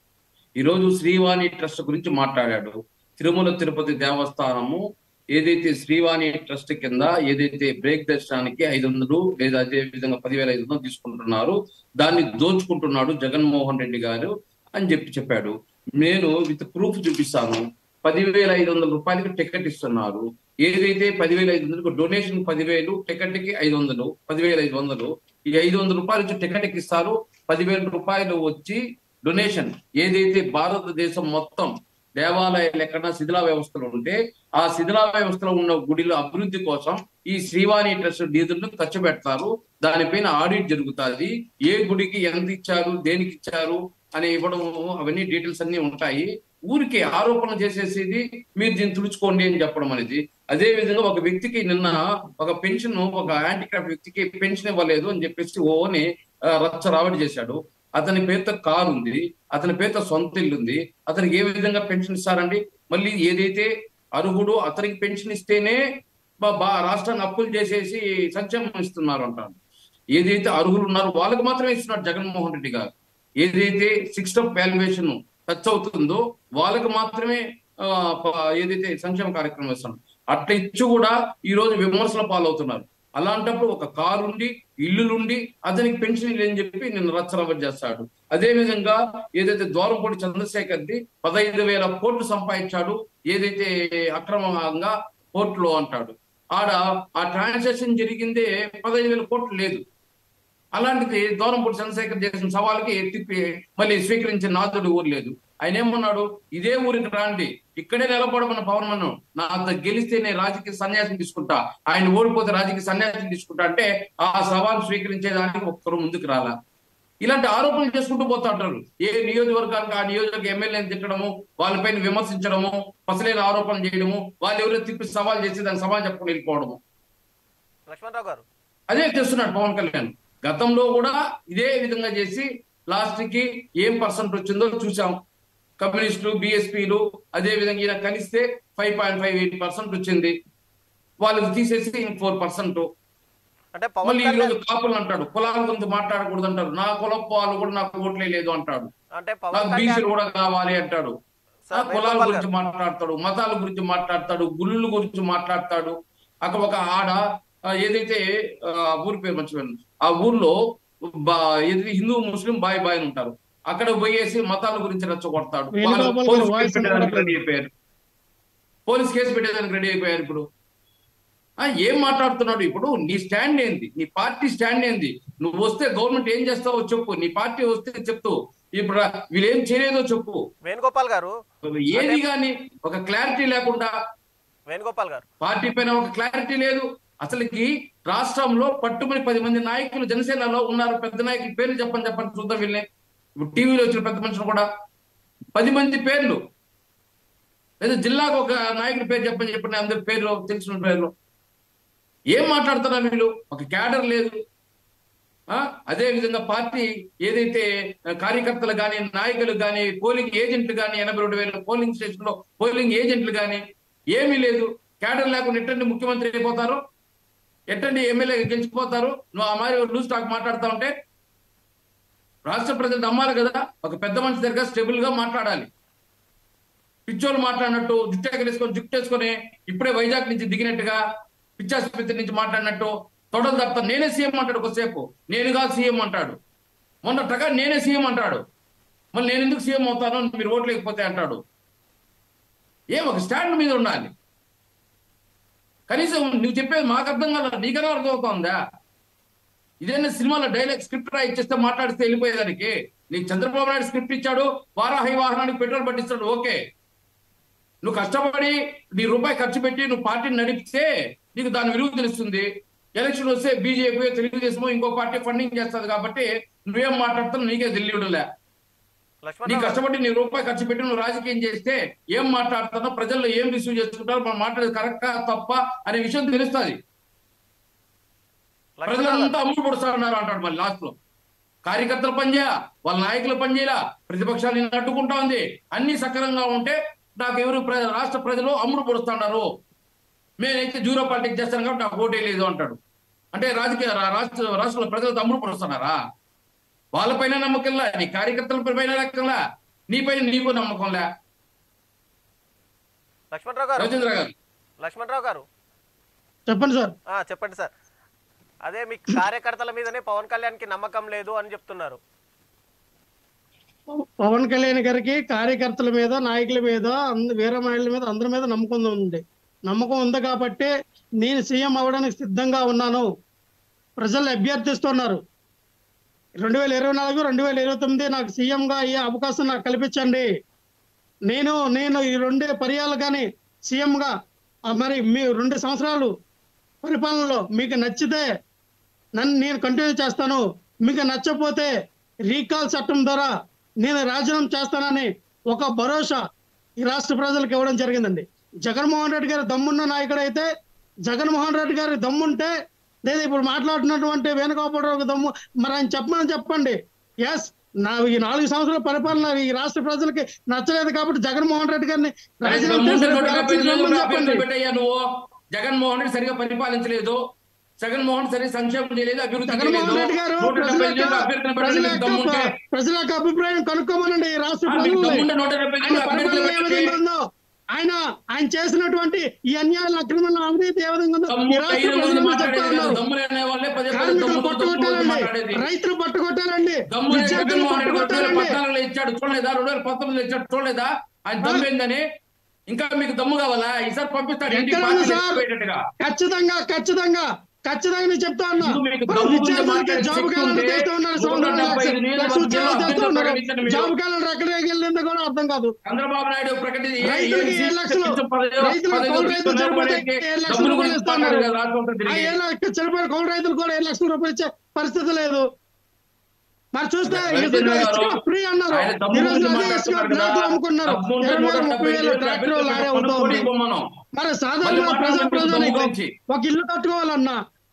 [SPEAKER 2] ఈ రోజు శ్రీవాణి ట్రస్ట్ గురించి మాట్లాడాడు తిరుమల తిరుపతి దేవస్థానము ఏదైతే శ్రీవాణి ట్రస్ట్ కింద ఏదైతే బ్రేక్ దర్శనానికి ఐదు వందలు లేదా అదే విధంగా పదివేల ఐదు వందలు తీసుకుంటున్నారు దాన్ని దోచుకుంటున్నాడు జగన్మోహన్ రెడ్డి గారు అని చెప్పి చెప్పాడు నేను విత్ ప్రూఫ్ చూపిస్తాను పదివేల ఐదు వందల రూపాయలకి టికెట్ ఇస్తున్నారు ఏదైతే పదివేల ఐదు వందలకు డొనేషన్ పదివేలు టికెట్ కి ఐదు వందలు పదివేల ఐదు వందలు ఈ ఐదు వందల రూపాయలు వచ్చి టికెట్ కి ఇస్తారు పదివేల రూపాయలు వచ్చి డొనేషన్ ఏదైతే భారతదేశం మొత్తం దేవాలయాలు ఎక్కడ శిథిలా వ్యవస్థలు ఉంటే ఆ శిథిలా వ్యవస్థలో ఉన్న గుడిల అభివృద్ధి కోసం ఈ శ్రీవాణి ట్రస్ట్ నిధులను ఖర్చు పెడతారు దానిపైన ఆడిట్ జరుగుతుంది ఏ గుడికి ఎంత ఇచ్చారు దేనికి ఇచ్చారు అని ఇవ్వడం అవన్నీ డీటెయిల్స్ అన్ని ఉంటాయి ఊరికి ఆరోపణ చేసేసేది మీరు దీన్ని తుడుచుకోండి అని చెప్పడం అనేది అదే విధంగా ఒక వ్యక్తికి నిన్న ఒక పెన్షన్ ఒక హ్యాండిక్రాఫ్ట్ వ్యక్తికి పెన్షన్ ఇవ్వలేదు అని చెప్పేసి ఓని ఆ, రచ్చ రావడి చేశాడు అతని పేరుతో కారు ఉంది అతని పేరుతో సొంత ఇల్లు ఉంది అతనికి ఏ విధంగా పెన్షన్ ఇస్తారండి మళ్ళీ ఏదైతే అర్హుడు అతనికి పెన్షన్ ఇస్తేనే బా- బా- రాష్ట్రాన్ని అప్పులు చేసేసి సంక్షేమం ఇస్తున్నారు అంటారు ఏదైతే అర్హులు ఉన్నారో వాళ్ళకి మాత్రమే ఇస్తున్నారు జగన్మోహన్ రెడ్డి గారు ఏదైతే సిక్స్ ఆఫ్ వాల్యుయేషన్ టచ్ అవుతుందో వాళ్ళకి మాత్రమే ఆ, ప- ఏదైతే సంక్షేమ కార్యక్రమం ఇస్తున్నారు అట్లా ఇచ్చి కూడా ఈ రోజు విమర్శల పాలవుతున్నారు అలాంటప్పుడు ఒక కారు ఉండి ఇల్లులుండి అతనికి పెన్షన్ అని చెప్పి నిన్ను రచ్చరవ చేస్తాడు అదే విధంగా ఏదైతే ద్వారంపూడి చంద్రశేఖర్ది పదహైదు వేల కోట్లు సంపాదించాడు ఏదైతే అక్రమంగా కోర్టులో అంటాడు ఆడ ఆ ట్రాన్సాక్షన్ జరిగిందే పదహైదు వేల కోట్లు లేదు అలాంటిది దూరంపూడి చంద్రశేఖర్ చేసిన సవాల్కి తిప్పి మళ్ళీ స్వీకరించిన నాథుడు ఊరు లేదు ఆయన ఏమన్నాడు ఇదే ఊరికి రాండి ఇక్కడే నిలబడమన్న పవన్ మన్ను నా అంత గెలిస్తే నేను రాజకీయ సన్యాసం తీసుకుంటా ఆయన ఓడిపోతే రాజకీయ సన్యాసం తీసుకుంటా అంటే ఆ సవాల్ స్వీకరించేదానికి ఒక్కరు ముందుకు రాలా ఇలాంటి ఆరోపణలు చేసుకుంటూ పోతా ఉంటారు ఏ నియోజకవర్గానికి ఆ నియోజకవర్గ ఎమ్మెల్యేని తిట్టడము వాళ్ళపైన విమర్శించడము పసలేని ఆరోపణలు చేయడము వాళ్ళు ఎవరో తిప్పి సవాల్ చేసి దాని సవాల్ చెప్పుకుని వెళ్ళిపోవడము
[SPEAKER 1] లక్ష్మణరావు గారు
[SPEAKER 2] అదే చేస్తున్నాడు పవన్ కళ్యాణ్ గతంలో కూడా ఇదే విధంగా చేసి లాస్ట్ కి ఏం పర్సెంట్ వచ్చిందో చూసాం కమ్యూనిస్టులు బిఎస్పీలు అదే విధంగా ఈయన కలిస్తే five point five eight percent వచ్చింది వాళ్ళకి తీసేసి ఫోర్ పర్సెంట్
[SPEAKER 1] అంటే పవన్
[SPEAKER 2] మళ్ళీ ఈ
[SPEAKER 1] కళ్యాణ్
[SPEAKER 2] రోజు కాపులు అంటాడు కులాల గురించి మాట్లాడకూడదు అంటాడు నా కులపు వాళ్ళు కూడా నాకు ఓట్లే లేదు అంటాడు
[SPEAKER 1] అంటే పవన్
[SPEAKER 2] నాకు
[SPEAKER 1] కళ్యాణ్
[SPEAKER 2] బీసీలు కూడా కావాలి అంటాడు ఆ
[SPEAKER 1] సార్
[SPEAKER 2] కులాల
[SPEAKER 1] వేణుగోపాల్
[SPEAKER 2] గురించి
[SPEAKER 1] గారు
[SPEAKER 2] మాట్లాడతాడు మతాల గురించి మాట్లాడతాడు గుళ్ళు గురించి మాట్లాడతాడు అక్కడ ఒక ఆడ ఆ, ఏదైతే ఆ, ఊరి పేరు మర్చిపోయాను ఆ ఊర్లో బా- ఏది హిందూ ముస్లిం బాయ్ బాయ్ అని ఉంటారు అక్కడ పోయేసి మతాల గురించి రెచ్చగొడతాడు వాళ్ళు
[SPEAKER 3] వేణుగోపాల్
[SPEAKER 2] పోలీస్
[SPEAKER 3] గారు
[SPEAKER 2] కేసు
[SPEAKER 3] వాయిస్
[SPEAKER 2] పెట్టేదానికి రెడీ అయిపోయారు పోలీస్ కేసు పెట్టేదానికి రెడీ అయిపోయారు ఇప్పుడు ఆ ఏం మాట్లాడుతున్నాడు ఇప్పుడు నీ స్టాండ్ ఏంది నీ పార్టీ స్టాండ్ ఏంది నువ్వు వస్తే గవర్నమెంట్ ఏం చేస్తావో చెప్పు నీ పార్టీ వస్తే చెప్తూ ఇప్పుడు వీళ్ళు ఏం చేయలేదో చెప్పు
[SPEAKER 1] వేణుగోపాల్ గారు
[SPEAKER 2] ఏది గాని ఒక క్లారిటీ లేకుండా
[SPEAKER 1] వేణుగోపాల్ గారు
[SPEAKER 2] పార్టీ పైన ఒక క్లారిటీ లేదు అసలుకి రాష్ట్రంలో పట్టుమని పది మంది నాయకులు జనసేనలో ఉన్నారు పెద్ద నాయకుల పేర్లు చెప్పని చెప్పండి చూద్దాం వీళ్ళని ఇప్పుడు టీవీలో వచ్చిన పెద్ద మనుషులు కూడా పది మంది పేర్లు లేదా జిల్లాకు ఒక నాయకుడి పేరు చెప్పని చెప్పండి అందరి పేర్లు తెలిసిన పేర్లు ఏం మాట్లాడుతున్నారు వీళ్ళు ఒక క్యాడర్ లేదు ఆ అదే విధంగా పార్టీ ఏదైతే కార్యకర్తలు కానీ నాయకులు కానీ పోలింగ్ ఏజెంట్లు కానీ ఎనభై రెండు వేల పోలింగ్ స్టేషన్ లో పోలింగ్ ఏజెంట్లు కానీ ఏమీ లేదు క్యాడర్ లేకుండా ఎట్టండి ముఖ్యమంత్రి అయిపోతారు ఎట్టండి ఎమ్మెల్యే గెలిచిపోతారు నువ్వు ఆ మారి లూజ్ టాక్ మాట్లాడుతా ఉంటే రాష్ట్ర ప్రజలు నమ్మాలి కదా ఒక పెద్ద మనిషి దగ్గర స్టెబుల్ గా మాట్లాడాలి పిచ్చోళ్ళు మాట్లాడినట్టు జుట్టు ఎగరేసుకొని జుట్టు వేసుకొని ఇప్పుడే వైజాగ్ నుంచి దిగినట్టుగా పిచ్చాసుపత్రి నుంచి మాట్లాడినట్టు తొడలు తప్ప నేనే సీఎం అంటాడు కొద్దిసేపు నేనుగా సీఎం అంటాడు మొన్న టగా నేనే సీఎం అంటాడు మళ్ళీ నేను ఎందుకు సీఎం అవుతాను మీరు ఓట్లు లేకపోతే అంటాడు ఏం ఒక స్టాండ్ మీద ఉండాలి కనీసం నువ్వు చెప్పేది మాకు అర్థం కాదు నీకన్నా అర్థం అవుతుందా ఇదేనా సినిమాలో డైలాగ్ స్క్రిప్ట్ రా ఇచ్చేస్తే మాట్లాడిస్తే వెళ్ళిపోయేదానికి నీకు చంద్రబాబు నాయుడు స్క్రిప్ట్ ఇచ్చాడు వారాహి వాహనానికి పెట్రోల్ పట్టిస్తాడు ఓకే నువ్వు కష్టపడి నీ రూపాయి ఖర్చు పెట్టి నువ్వు పార్టీని నడిపితే నీకు దాని విలువ తెలుస్తుంది ఎలక్షన్ వస్తే బీజేపీ తెలుగుదేశం ఇంకో పార్టీ ఫండింగ్ చేస్తుంది కాబట్టి నువ్వేం మాట్లాడుతున్నావు నీకే తెలియడంలే నీ
[SPEAKER 1] లక్ష్మణ్
[SPEAKER 2] కష్టపడి నీ రూపాయి ఖర్చు పెట్టి నువ్వు రాజకీయం చేస్తే ఏం మాట్లాడుతున్నావు ప్రజల్లో ఏం రిసీవ్ చేసుకుంటారు మనం మాట్లాడేది కరెక్టా తప్ప అనే విషయం తెలుస్తుంది ప్రజలంతా అమ్ముడు పొడుస్తున్నారు అంటాడు మళ్ళీ లాస్ట్ లో కార్యకర్తలు పనిచేయ వాళ్ళ నాయకులు పనిచేయలా ప్రతిపక్షాలు నిన్ను అడ్డుకుంటా ఉంది అన్ని సక్రమంగా ఉంటే నాకు ఎవరు ప్ర- రాష్ట్ర ప్రజలు అమ్ముడు పొడుస్తున్నారు నేనైతే జూరో పాలిటిక్స్ చేస్తాను కాబట్టి నాకు ఓటే లేదు అంటాడు అంటే రాజకీయ రా- రాష్ట్ర రాష్ట్రంలో ప్రజలు అమ్ముడు పొడుస్తున్నారా వాళ్ళపైన నమ్మకంలా నీ కార్యకర్తల పైన నమ్మకంలా నీపైన నీకు నమ్మకంలా
[SPEAKER 1] లక్ష్మణరావు గారు
[SPEAKER 2] రవీంద్ర గారు
[SPEAKER 1] లక్ష్మణరావు గారు
[SPEAKER 3] చెప్పండి సార్
[SPEAKER 1] ఆ, చెప్పండి సార్ అదే మీ కార్యకర్తల మీదనే పవన్ కళ్యాణ్ కి నమ్మకం లేదు అని చెప్తున్నారు
[SPEAKER 3] పవన్ కళ్యాణ్ గారికి కార్యకర్తల మీద నాయకుల మీద అంద- వీర మహిళల మీద అందరి మీద నమ్మకం ఉంది నమ్మకం ఉంది కాబట్టి నేను సీఎం అవ్వడానికి సిద్ధంగా ఉన్నాను ప్రజలు అభ్యర్థిస్తున్నారు రెండు వేల ఇరవై నాలుగు రెండు వేల ఇరవై తొమ్మిది నాకు సీఎంగా అయ్యే అవకాశం నాకు కల్పించండి నేను నేను ఈ రెండే పర్యాలు కానీ సీఎంగా ఆ, మరి మీ రెండు సంవత్సరాలు పరిపాలనలో మీకు నచ్చితే నన్ను నేను కంటిన్యూ చేస్తాను మీకు నచ్చకపోతే రీకాల్ చట్టం ద్వారా నేను రాజీనామా చేస్తానని ఒక భరోసా ఈ రాష్ట్ర ప్రజలకు ఇవ్వడం జరిగిందండి జగన్మోహన్ రెడ్డి గారు దమ్మున్న నాయకుడు అయితే జగన్మోహన్ రెడ్డి గారి దమ్ముంటే లేదా ఇప్పుడు మాట్లాడుతున్నటువంటి వేణుగోపాలరావు దమ్ము మరి ఆయన చెప్పమని చెప్పండి ఎస్ నా ఈ నాలుగు సంవత్సరాల పరిపాలన ఈ రాష్ట్ర ప్రజలకి నచ్చలేదు కాబట్టి జగన్మోహన్ రెడ్డి గారిని రాజీనామా చేసి ఎలక్షన్ రమ్మని చెప్పండి
[SPEAKER 2] పెట్టయ్యా నువ్వు జగన్మోహన్ రెడ్డి సరిగా పరిపాలించలేదు జగన్మోహన్ సరిగా సంక్షేమం చేయలేదు అభివృద్ధి
[SPEAKER 3] జగన్మోహన్
[SPEAKER 2] చేయలేదు
[SPEAKER 3] రెడ్డి గారు
[SPEAKER 2] నూట
[SPEAKER 3] ప్రజల
[SPEAKER 2] డెబ్బై
[SPEAKER 3] యొక్క
[SPEAKER 2] ఐదు అభ్యర్థులను
[SPEAKER 3] ప్రజల
[SPEAKER 2] పెట్టడానికి
[SPEAKER 3] యొక్క
[SPEAKER 2] దమ్ముంటే
[SPEAKER 3] ప్రజల యొక్క అభిప్రాయం కనుక్కోమనండి ఈ రాష్ట్ర
[SPEAKER 2] ఆ, మీకు
[SPEAKER 3] ప్రజలు
[SPEAKER 2] దమ్ముంటే నూట డెబ్బై ఐదు
[SPEAKER 3] ఆయన
[SPEAKER 2] అభ్యర్థులను
[SPEAKER 3] పరిపాలన ఏ
[SPEAKER 2] పెట్టండి.
[SPEAKER 3] విధంగా ఉందో ఆయన ఆయన చేసినటువంటి ఈ అన్యాయాలు అక్రమాల అవినీతి ఏ విధంగా ఉందో ఈ
[SPEAKER 2] దమ్ము
[SPEAKER 3] రాష్ట్ర
[SPEAKER 2] ఐదు మంది
[SPEAKER 3] ప్రజలు చెప్తా
[SPEAKER 2] మాట్లాడేది కాదు.
[SPEAKER 3] ఉన్నారు
[SPEAKER 2] దమ్ములు అనే వాళ్ళే పదే పదే
[SPEAKER 3] కార్మికులు
[SPEAKER 2] దమ్ములు, దమ్ములు
[SPEAKER 3] పట్టుకొట్టాలండి
[SPEAKER 2] మాట్లాడేది
[SPEAKER 3] రైతులు పట్టుకొట్టాలండి
[SPEAKER 2] దమ్ముని
[SPEAKER 3] విద్యార్థులు
[SPEAKER 2] జగన్మోహన్ రెడ్డి రెండు వేల
[SPEAKER 3] పట్టుకొట్టాలండి
[SPEAKER 2] పద్నాలుగులో ఇచ్చాడు చూడలేదా రెండు వేల పంతొమ్మిదిలో ఇచ్చాడు చూడలేదా ఆయన దమ్ము ఏందని ఇంకా మీకు దమ్ము కావాలా ఈసారి పంపిస్తాడు ఇంటికి
[SPEAKER 3] ఎక్కడ ఉంది
[SPEAKER 2] పార్టీలు
[SPEAKER 3] సార్?
[SPEAKER 2] ఎక్కువయ్యేటట్టుగా.
[SPEAKER 3] ఖచ్చితంగా ఖచ్చితంగా ఖచ్చితంగా నేను చెప్తా ఉన్నా
[SPEAKER 2] ముందు మీకు
[SPEAKER 3] మరి
[SPEAKER 2] దమ్ము గురించి
[SPEAKER 3] విద్యార్థులకి
[SPEAKER 2] మాట్లాడే
[SPEAKER 3] జాబ్
[SPEAKER 2] శక్తి
[SPEAKER 3] క్యాలెండర్
[SPEAKER 2] ఉంటే
[SPEAKER 3] చేస్తూ ఉన్నారు
[SPEAKER 2] నూట
[SPEAKER 3] సంవత్సరాలు
[SPEAKER 2] డెబ్బై ఐదు
[SPEAKER 3] లక్ష-
[SPEAKER 2] నియోజకవర్గాల్లో
[SPEAKER 3] లక్ష ఉద్యోగాలు చేస్తూ ఉన్నారు
[SPEAKER 2] ప్రకటించండి మీరు.
[SPEAKER 3] జాబ్ క్యాలెండర్ ఎక్కడికి వెళ్ళిందో కూడా అర్థం కాదు
[SPEAKER 2] చంద్రబాబు నాయుడు ప్రకటించి ఏ-
[SPEAKER 3] రైతులకి
[SPEAKER 2] ఏ-
[SPEAKER 3] ఏడు లక్షలు
[SPEAKER 2] కొంచెం పదవి-
[SPEAKER 3] రైతులకు
[SPEAKER 2] పదవి
[SPEAKER 3] కౌలు రైతులు
[SPEAKER 2] తీసుకున్నారు
[SPEAKER 3] చనిపోతే
[SPEAKER 2] మనకి.
[SPEAKER 3] ఏడు లక్షల
[SPEAKER 2] డబ్బులు
[SPEAKER 3] రూపాయలు
[SPEAKER 2] గురించి
[SPEAKER 3] ఇస్తున్నారు
[SPEAKER 2] మాట్లాడారు రాష్ట్రం అంతా
[SPEAKER 3] ఆ
[SPEAKER 2] తిరిగి.
[SPEAKER 3] ఏడు లక్షల చనిపోయిన కౌలు రైతులు కూడా ఏడు లక్షల రూపాయలు ఇచ్చే పరిస్థితి లేదు మరి చూస్తే
[SPEAKER 2] రైతు
[SPEAKER 3] ఇసుక
[SPEAKER 2] గారు,
[SPEAKER 3] ఇసుక ఫ్రీ అన్నారు
[SPEAKER 2] ఆయన దమ్ము
[SPEAKER 3] ఈ రోజు
[SPEAKER 2] గురించి
[SPEAKER 3] అదే ఇసుక
[SPEAKER 2] మాట్లాడుతున్నారు
[SPEAKER 3] బ్లాక్ లో
[SPEAKER 2] కదా.
[SPEAKER 3] అమ్ముకున్నారు
[SPEAKER 2] డబ్బు ఉంటే
[SPEAKER 3] ఇరవై
[SPEAKER 2] నూట
[SPEAKER 3] వేల
[SPEAKER 2] డెబ్బై
[SPEAKER 3] ముప్పై వేల
[SPEAKER 2] వేలు
[SPEAKER 3] ట్రాక్టర్
[SPEAKER 2] అభ్యర్థులకు
[SPEAKER 3] లారీ
[SPEAKER 2] కొనుక్కొని
[SPEAKER 3] అవుతుంది
[SPEAKER 2] ఇవ్వమను.
[SPEAKER 3] మరి
[SPEAKER 2] మళ్ళీ
[SPEAKER 3] సాధారణ ప్రజా
[SPEAKER 2] మాట్లాడండి
[SPEAKER 3] ప్రజానికి
[SPEAKER 2] దమ్ము గురించి.
[SPEAKER 3] ఒక ఇల్లు కట్టుకోవాలన్నా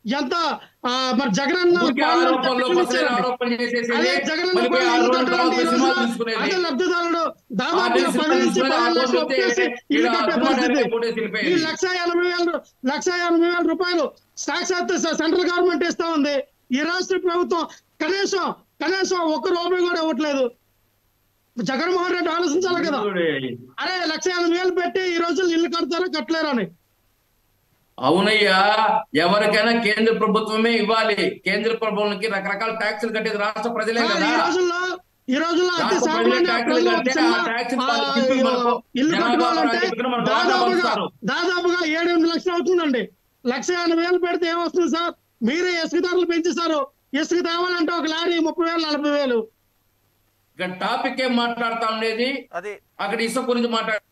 [SPEAKER 3] ఎంత ఆ, మరి జగన్ అన్న
[SPEAKER 2] ఊరికే
[SPEAKER 3] పాలన
[SPEAKER 2] ఆరోపణలు
[SPEAKER 3] ఎంత
[SPEAKER 2] పసలేని
[SPEAKER 3] ఇచ్చారండి?
[SPEAKER 2] ఆరోపణలు చేసేసేది
[SPEAKER 3] అదే జగన్ అన్న
[SPEAKER 2] మళ్ళీ పోయి
[SPEAKER 3] పాలన
[SPEAKER 2] ఆరు
[SPEAKER 3] ఎంత
[SPEAKER 2] రోజుల తర్వాత
[SPEAKER 3] కట్టాలంటే ఈ
[SPEAKER 2] సినిమాలు
[SPEAKER 3] రోజున
[SPEAKER 2] తీసుకునేది
[SPEAKER 3] అదే లబ్ధిదారుడు
[SPEAKER 2] ఆ
[SPEAKER 3] దాదాపు
[SPEAKER 2] డెలిసి
[SPEAKER 3] పది నుంచి
[SPEAKER 2] తీసుకుని ఆ
[SPEAKER 3] పదిహేను
[SPEAKER 2] రోజు
[SPEAKER 3] లక్షలు
[SPEAKER 2] వస్తే
[SPEAKER 3] ఒప్పేసి ఇల్లు
[SPEAKER 2] ఇలా
[SPEAKER 3] కట్టే
[SPEAKER 2] సినిమా
[SPEAKER 3] పరిస్థితి
[SPEAKER 2] డైరెక్టర్ కొట్టేసి
[SPEAKER 3] ఈ
[SPEAKER 2] వెళ్ళిపోయేది.
[SPEAKER 3] లక్ష ఎనభై వేలు లక్ష ఎనభై వేల రూపాయలు సాక్షాత్ స- సెంట్రల్ గవర్నమెంట్ ఇస్తా ఉంది ఈ రాష్ట్ర ప్రభుత్వం కనీసం కనీసం ఒక్క రూపాయి కూడా ఇవ్వట్లేదు జగన్మోహన్ రెడ్డి ఆలోచించాలి కదా అరే లక్ష ఎనభై వేలు పెట్టి ఈ రోజు ఇల్లు కడతారో కట్టలేరని
[SPEAKER 2] అవునయ్యా ఎవరికైనా కేంద్ర ప్రభుత్వమే ఇవ్వాలి కేంద్ర ప్రభుత్వానికి రకరకాల ట్యాక్సులు కట్టేది రాష్ట్ర ప్రజలే
[SPEAKER 3] సార్,
[SPEAKER 2] కదా
[SPEAKER 3] ఈ రోజుల్లో ఈ రోజుల్లో అతి
[SPEAKER 2] రాష్ట్ర
[SPEAKER 3] సామాన్య
[SPEAKER 2] ప్రజలే ట్యాక్సులు
[SPEAKER 3] ప్రజలు
[SPEAKER 2] కడితే
[SPEAKER 3] చిన్న,
[SPEAKER 2] ఆ ట్యాక్సులు
[SPEAKER 3] ఆ,
[SPEAKER 2] వాళ్ళు తిప్పి మనకు
[SPEAKER 3] ఇల్లు
[SPEAKER 2] జనాభా
[SPEAKER 3] కట్టుకోవాలంటే
[SPEAKER 2] ప్రాతిపదికన మనకు
[SPEAKER 3] దాదాపుగా
[SPEAKER 2] పంచుతారు.
[SPEAKER 3] దాదాపుగా ఏడు ఎనిమిది లక్షలు అవుతుందండి లక్ష ఎనభై వేలు పెడితే ఏమొస్తుంది సార్ మీరే ఇసుక ధరలు పెంచేశారు ఇసుక తేవాలంటే ఒక లారీ ముప్పై వేలు నలభై వేలు
[SPEAKER 2] ఇక టాపిక్ ఏం మాట్లాడుతా ఉండేది
[SPEAKER 1] అది
[SPEAKER 2] అక్కడ ఇసుక గురించి మాట్లాడుతా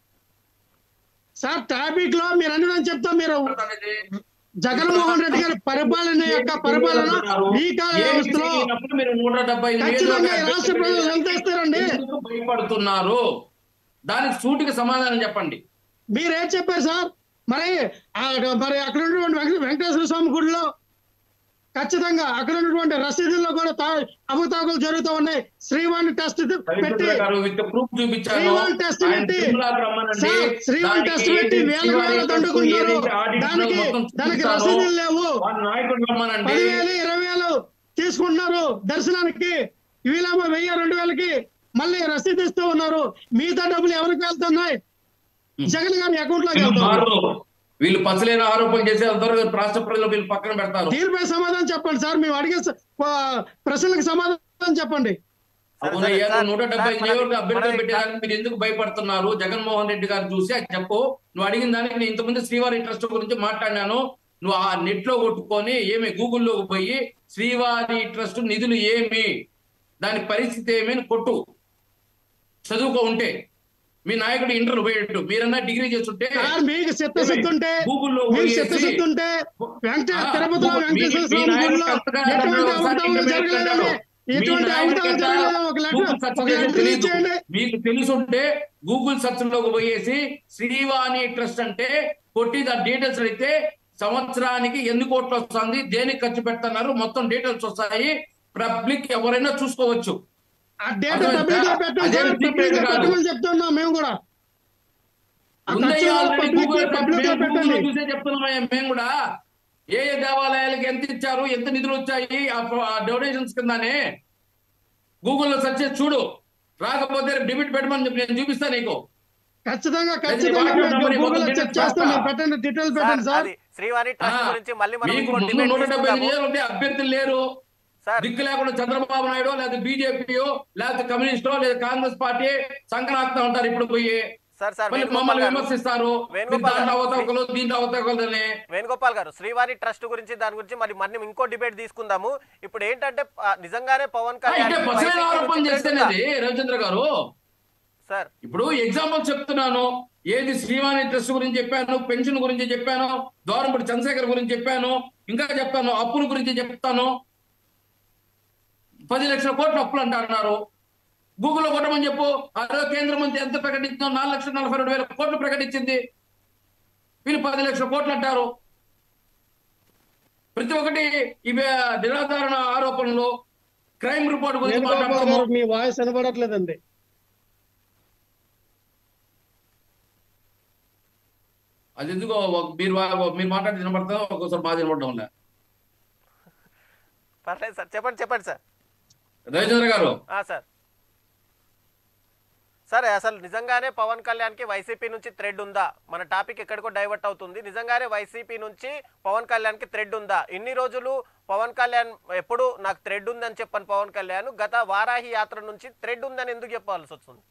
[SPEAKER 3] సార్ టాపిక్ లో మీరు అన్ని చెప్తా మీరు
[SPEAKER 2] ఉండేది.
[SPEAKER 3] జగన్మోహన్ రెడ్డి గారి పరిపాలన యొక్క పరిపాలన ఈ కాల
[SPEAKER 2] ఏమి
[SPEAKER 3] వ్యవస్థలో
[SPEAKER 2] చేయనప్పుడు మీరు నూట డెబ్బై ఐదు
[SPEAKER 3] ఖచ్చితంగా ఈ
[SPEAKER 2] నియోజకవర్గాలు
[SPEAKER 3] రాష్ట్ర ప్రజలు ఎంత ఇస్తారండి
[SPEAKER 2] ఎందుకు భయపడుతున్నారు దానికి సూటికి సమాధానం చెప్పండి
[SPEAKER 3] మీరేం చెప్పారు సార్ మరి ఆ మరి అక్కడ ఉన్నటువంటి వెంక- వెంకటేశ్వర స్వామి గుడిలో ఖచ్చితంగా అక్కడ ఉన్నటువంటి రసీదుల్లో కూడా తా- అవతాకులు జరుగుతూ ఉన్నాయి శ్రీవాణి టెస్ట్ పెట్టి
[SPEAKER 2] రవిచంద్ర గారు విత్ ప్రూఫ్ చూపించాను
[SPEAKER 3] శ్రీవాణి టెస్ట్
[SPEAKER 2] ఆయన
[SPEAKER 3] పెట్టి
[SPEAKER 2] తిరుమలకు రమ్మనండి.
[SPEAKER 3] సార్ శ్రీవాణి
[SPEAKER 2] దానికి
[SPEAKER 3] టెస్ట్ పెట్టి
[SPEAKER 2] ఏది
[SPEAKER 3] వేల
[SPEAKER 2] శ్రీవాణి
[SPEAKER 3] వేల
[SPEAKER 2] టెస్ట్
[SPEAKER 3] దండుకున్నారు
[SPEAKER 2] ఏదైతే ఆడిట్
[SPEAKER 3] దానికి
[SPEAKER 2] మొత్తం
[SPEAKER 3] దానికి
[SPEAKER 2] చూపిస్తారో,
[SPEAKER 3] రసీదులు లేవు
[SPEAKER 2] వాళ్ళ నాయకుడు రమ్మనండి
[SPEAKER 3] పదివేలు ఇరవై వేలు తీసుకుంటున్నారు దర్శనానికి వీళ్ళేమో వెయ్యి రెండు వేలకి మళ్ళీ రసీదు ఇస్తూ ఉన్నారు మిగతా డబ్బులు ఎవరికి వెళ్తున్నాయి జగన్ గారి అకౌంట్ లోకి
[SPEAKER 2] వీళ్ళు
[SPEAKER 3] వెళ్తాయి
[SPEAKER 2] మారరు. వీళ్ళు పసలేని ఆరోపణలు చేసే అందరూ రాష్ట్ర ప్రజలు వీళ్ళు పక్కన పెడతారు
[SPEAKER 3] దీనిపై సమాధానం చెప్పండి సార్ మేము అడిగే స- ప- ప్రశ్నలకు సమాధానం చెప్పండి
[SPEAKER 1] సరే,
[SPEAKER 2] అవునయ్యా
[SPEAKER 1] సరే,
[SPEAKER 2] నూట డెబ్బై
[SPEAKER 1] సార్,
[SPEAKER 2] ఐదు నియోజకవర్గ
[SPEAKER 1] మనది-
[SPEAKER 2] అభ్యర్థులు
[SPEAKER 1] మనది-
[SPEAKER 2] పెట్టేదానికి మీరు ఎందుకు భయపడుతున్నారు జగన్మోహన్ రెడ్డి గారు చూసి అది చెప్పు నువ్వు అడిగిన దానికి నేను ఇంతకుముందు శ్రీవారి ట్రస్ట్ గురించి మాట్లాడినాను నువ్వు ఆ నెట్ లో కొట్టుకొని ఏమి గూగుల్లోకి పోయి శ్రీవారి ట్రస్ట్ నిధులు ఏమి దాని పరిస్థితి ఏమి అని కొట్టు చదువుకో ఉంటే మీ నాయకుడు ఇంటర్ పోయేట్టు మీరన్నా డిగ్రీ చేస్తుంటే
[SPEAKER 3] సార్ మీకు చిత్తశుద్ధి ఉంటే
[SPEAKER 2] గూగుల్లో
[SPEAKER 3] మీకు
[SPEAKER 2] పోయేసి-
[SPEAKER 3] చిత్తశుద్ధి ఉంటే వెంకట
[SPEAKER 2] ఆ,
[SPEAKER 3] తిరుపతిలో
[SPEAKER 2] మీ-
[SPEAKER 3] వెంకటేశ్వర
[SPEAKER 2] మీ
[SPEAKER 3] స్వామి
[SPEAKER 2] నాయకుడు
[SPEAKER 3] గుడిలో
[SPEAKER 2] అంతగా
[SPEAKER 3] ఎటువంటి
[SPEAKER 2] ఒకసారి
[SPEAKER 3] అవతారం
[SPEAKER 2] ఇంటర్వ్యూ
[SPEAKER 3] జరగలేదని
[SPEAKER 2] పెట్టారు. మీ
[SPEAKER 3] ఎటువంటి
[SPEAKER 2] నాయకుడు
[SPEAKER 3] అవతారం
[SPEAKER 2] అంతా
[SPEAKER 3] జరగలేదని ఒక
[SPEAKER 2] గూగుల్
[SPEAKER 3] లెటర్
[SPEAKER 2] సెర్చ్
[SPEAKER 3] ఒక
[SPEAKER 2] చేసి
[SPEAKER 3] లెటర్
[SPEAKER 2] తెలీదు.
[SPEAKER 3] ఇచ్చేయండి
[SPEAKER 2] మీకు తెలుసుంటే గూగుల్ సెర్చ్ లోకి పోయేసి శ్రీవాణి ట్రస్ట్ అంటే కొట్టి దాని డీటెయిల్స్ అయితే సంవత్సరానికి ఎన్ని కోట్లు వస్తుంది దేనికి ఖర్చు పెడుతున్నారు మొత్తం డీటెయిల్స్ వస్తాయి పబ్లిక్ ఎవరైనా చూసుకోవచ్చు
[SPEAKER 3] ఆ డేటా
[SPEAKER 2] అర్థమైందా?
[SPEAKER 3] పబ్లిక్ లో పెట్టండి
[SPEAKER 2] అదేం
[SPEAKER 3] సార్
[SPEAKER 2] secret
[SPEAKER 3] పబ్లిక్ లో
[SPEAKER 2] కాదు.
[SPEAKER 3] పెట్టమని చెప్తున్నాం మేము కూడా ఆ
[SPEAKER 2] ఉందయ్యా
[SPEAKER 3] ఖర్చులు
[SPEAKER 2] already
[SPEAKER 3] పబ్లిక్
[SPEAKER 2] Google
[SPEAKER 3] పబ్లిక్ లో
[SPEAKER 2] మేము Google
[SPEAKER 3] పెట్టండి
[SPEAKER 2] లో చూసే చెప్తున్నామయ్యా మేము కూడా ఏ ఏ దేవాలయాలకు ఎంత ఇచ్చారు ఎంత నిధులు వచ్చాయి ఆ డొనేషన్స్ కిందనే గూగుల్లో సెర్చ్ చేసి చూడు రాకపోతే డిబిట్ పెట్టమని చెప్పి నేను చూపిస్తాను నీకు
[SPEAKER 3] ఖచ్చితంగా
[SPEAKER 2] లేదు,
[SPEAKER 3] ఖచ్చితంగా
[SPEAKER 2] వాటి
[SPEAKER 3] మేము
[SPEAKER 2] నెంబర్
[SPEAKER 3] గూగుల్ లో
[SPEAKER 2] ఇవ్వకపోతే
[SPEAKER 3] చెక్ చేస్తాం మీరు పెట్టండి డీటెయిల్స్ పెట్టండి
[SPEAKER 1] సార్
[SPEAKER 3] సార్
[SPEAKER 1] అది శ్రీవారి ట్రస్ట్
[SPEAKER 2] ఆ,
[SPEAKER 1] గురించి మళ్ళీ మనం
[SPEAKER 2] మీకు
[SPEAKER 1] ఇంకో
[SPEAKER 2] ముందు
[SPEAKER 1] debate
[SPEAKER 2] నూట డెబ్బై ఐదు
[SPEAKER 1] తీసుకుందాము.
[SPEAKER 2] నియోజకవర్గాలు ఉంటే అభ్యర్థులు లేరు
[SPEAKER 1] సార్
[SPEAKER 2] దిక్కు లేకుండా చంద్రబాబు నాయుడు లేదా బీజేపీయో లేకపోతే కమ్యూనిస్టో లేదా కాంగ్రెస్ పార్టీ సంక్రాంతి ఉంటారు ఇప్పుడు పోయి
[SPEAKER 1] సార్ సార్
[SPEAKER 2] మళ్ళీ
[SPEAKER 1] వేణుగోపాల్
[SPEAKER 2] మమ్మల్ని
[SPEAKER 1] గారు,
[SPEAKER 2] విమర్శిస్తారు
[SPEAKER 1] వేణుగోపాల్
[SPEAKER 2] మీరు దాంట్లో
[SPEAKER 1] గారు,
[SPEAKER 2] అవతవకలు దీంట్లో అవతవకలని
[SPEAKER 1] వేణుగోపాల్ గారు శ్రీవారి ట్రస్ట్ గురించి దాని గురించి మరి మనం ఇంకో డిబేట్ తీసుకుందాము ఇప్పుడు ఏంటంటే ఆ, నిజంగానే పవన్
[SPEAKER 2] అంటే
[SPEAKER 1] కళ్యాణ్
[SPEAKER 2] బసరైన
[SPEAKER 1] వైసీపీ
[SPEAKER 2] ఆరోపణ
[SPEAKER 1] నుంచి
[SPEAKER 2] చేస్తేనేది రవిచంద్ర గారు
[SPEAKER 1] సార్
[SPEAKER 2] ఇప్పుడు ఎగ్జాంపుల్ చెప్తున్నాను ఏది శ్రీవాణి ట్రస్ట్ గురించి చెప్పాను పెన్షన్ గురించి చెప్పాను దోరంపూడి చంద్రశేఖర్ గురించి చెప్పాను ఇంకా చెప్తాను అప్పుల గురించి చెప్తాను పది లక్షల కోట్ల అప్పులు అంటున్నారు గూగుల్లో కొట్టమని చెప్పు అదే కేంద్ర మంత్రి ఎంత ప్రకటించిందో నాలుగు లక్షల నలభై రెండు వేల కోట్లు ప్రకటించింది వీళ్ళు పది లక్షల కోట్లు అంటారు ప్రతి ఒక్కటి ఇవి నిరాధారణ ఆరోపణలు క్రైమ్ రిపోర్ట్ గురించి
[SPEAKER 3] వేణుగోపాల్
[SPEAKER 2] మాట్లాడతాము
[SPEAKER 3] గారు మీ వాయిస్ వినబడట్లేదండి
[SPEAKER 2] అది ఎందుకో ఒక- మీరు వా- మీరు మాట్లాడి వినపడతా ఒక్కోసారి బాధ వినపడడం వల్ల
[SPEAKER 1] పర్లేదు సార్ చెప్పండి చెప్పండి సార్
[SPEAKER 2] రవిచంద్ర గారు
[SPEAKER 1] ఆ, సార్ సరే అసలు నిజంగానే పవన్ కళ్యాణ్కి వైసీపీ నుంచి థ్రెడ్ ఉందా మన టాపిక్ ఎక్కడికో డైవర్ట్ అవుతుంది నిజంగానే వైసీపీ నుంచి పవన్ కళ్యాణ్కి థ్రెడ్ ఉందా ఇన్ని రోజులు పవన్ కళ్యాణ్ ఎప్పుడు నాకు థ్రెడ్ ఉందని చెప్పని పవన్ కళ్యాణ్ గత వారాహి యాత్ర నుంచి థ్రెడ్ ఉందని ఎందుకు చెప్పాల్సి వస్తుంది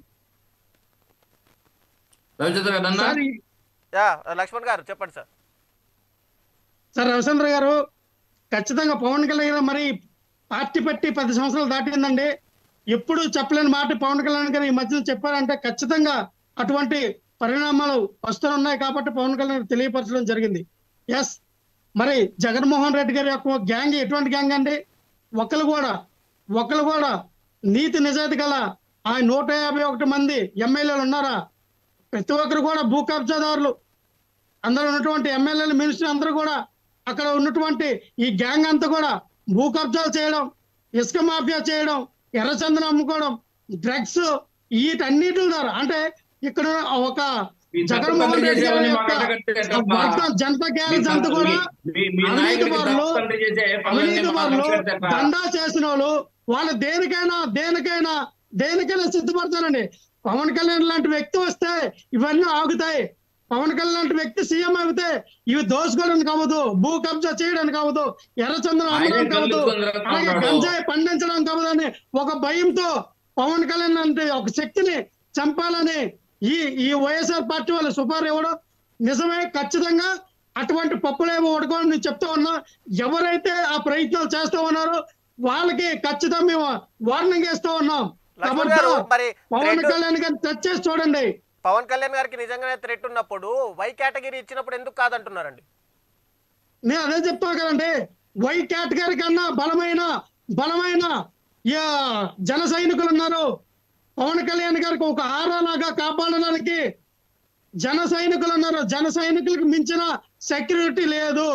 [SPEAKER 2] రవిచంద్ర గారు అన్న
[SPEAKER 3] సార్ ఈ-
[SPEAKER 1] యా లక్ష్మణ్ గారు చెప్పండి సార్
[SPEAKER 3] సార్ రవిచంద్ర గారు ఖచ్చితంగా పవన్ కళ్యాణ్ గారు మరి పార్టీ పెట్టి పది సంవత్సరాలు దాటిందండి ఎప్పుడు చెప్పలేని మాట పవన్ కళ్యాణ్ గారు ఈ మధ్యన చెప్పారంటే ఖచ్చితంగా అటువంటి పరిణామాలు వస్తున్నాయి కాబట్టి పవన్ కళ్యాణ్ గారు తెలియపరచడం జరిగింది ఎస్ మరి జగన్మోహన్ రెడ్డి గారి యొక్క గ్యాంగ్ ఎటువంటి గ్యాంగ్ అండి ఒకరు కూడా ఒకరు కూడా నీతి నిజాయితీ గల ఆ నూట యాభై ఒకటి మంది ఎమ్మెల్యేలు ఉన్నారా ప్రతి ఒక్కరు కూడా భూ కబ్జాదారులు అందులో ఉన్నటువంటి ఎమ్మెల్యేలు మినిస్టర్ అందరూ కూడా అక్కడ ఉన్నటువంటి ఈ గ్యాంగ్ అంతా కూడా భూ కబ్జాలు చేయడం ఇసుక మాఫియా చేయడం ఎర్రచందనం అమ్ముకోవడం డ్రగ్స్ వీటన్నిటి ద్వారా అంటే ఇక్కడ ఒక
[SPEAKER 2] మీ
[SPEAKER 3] జగన్మోహన్
[SPEAKER 2] తప్పులు
[SPEAKER 3] రెడ్డి గారి
[SPEAKER 2] చేసేవని
[SPEAKER 3] యొక్క
[SPEAKER 2] మాకు అడగట్లేదమ్మా.
[SPEAKER 3] మొత్తం జనతా
[SPEAKER 2] మీ
[SPEAKER 3] గ్యారేజ్ అంతా
[SPEAKER 2] తప్పు-
[SPEAKER 3] కూడా
[SPEAKER 2] మీ- మీ
[SPEAKER 3] అవినీతి
[SPEAKER 2] నాయకుడికి
[SPEAKER 3] పరులు,
[SPEAKER 2] తప్పులు చేసే పనులన్నీ
[SPEAKER 3] అవినీతి
[SPEAKER 2] మాకు
[SPEAKER 3] వాళ్ళు
[SPEAKER 2] అడగట్లేదమ్మా.
[SPEAKER 3] దందా చేసిన వాళ్ళు వాళ్ళు దేనికైనా దేనికైనా దేనికైనా సిద్ధపడతారండి పవన్ కళ్యాణ్ లాంటి వ్యక్తి వస్తే ఇవన్నీ ఆగుతాయి పవన్ కళ్యాణ్ లాంటి వ్యక్తి సీఎం అయితే ఇవి దోసుకోవడానికి అవ్వదు భూ కబ్జా చేయడానికి అవ్వదు ఎర్రచంద్రం
[SPEAKER 2] ఆయనే
[SPEAKER 3] అమ్మడానికి అవ్వదు
[SPEAKER 2] కలుసుకొని తిరుగుతా
[SPEAKER 3] అలాగే
[SPEAKER 2] ఉన్నాడు.
[SPEAKER 3] గంజాయి పండించడానికి అవ్వదు అని ఒక భయంతో పవన్ కళ్యాణ్ అంటే ఒక శక్తిని చంపాలని ఈ ఈ వైఎస్ఆర్ పార్టీ వాళ్ళు సుపారు ఇవ్వడం నిజమే ఖచ్చితంగా అటువంటి పప్పులేమో ఉడకని నేను చెప్తా ఉన్నా ఎవరైతే ఆ ప్రయత్నాలు చేస్తూ ఉన్నారో వాళ్ళకి ఖచ్చితంగా మేము వార్నింగ్ ఇస్తూ ఉన్నాం
[SPEAKER 1] లక్ష్మణ్ గారు
[SPEAKER 3] కాబట్టి
[SPEAKER 1] మరి
[SPEAKER 3] పవన్
[SPEAKER 1] threat-
[SPEAKER 3] కళ్యాణ్ గారిని టచ్ చేసి చూడండి
[SPEAKER 1] పవన్ కళ్యాణ్ గారికి నిజంగానే థ్రెట్ ఉన్నప్పుడు వై కేటగిరీ ఇచ్చినప్పుడు ఎందుకు కాదంటున్నారండి
[SPEAKER 3] నేను అదే చెప్తా కదండి వై కేటగిరీ కన్నా బలమైన బలమైన యా, జన సైనికులు ఉన్నారు పవన్ కళ్యాణ్ గారికి ఒక ఆరాలాగా కాపాడడానికి జన సైనికులు ఉన్నారు జన సైనికులకు మించిన సెక్యూరిటీ లేదు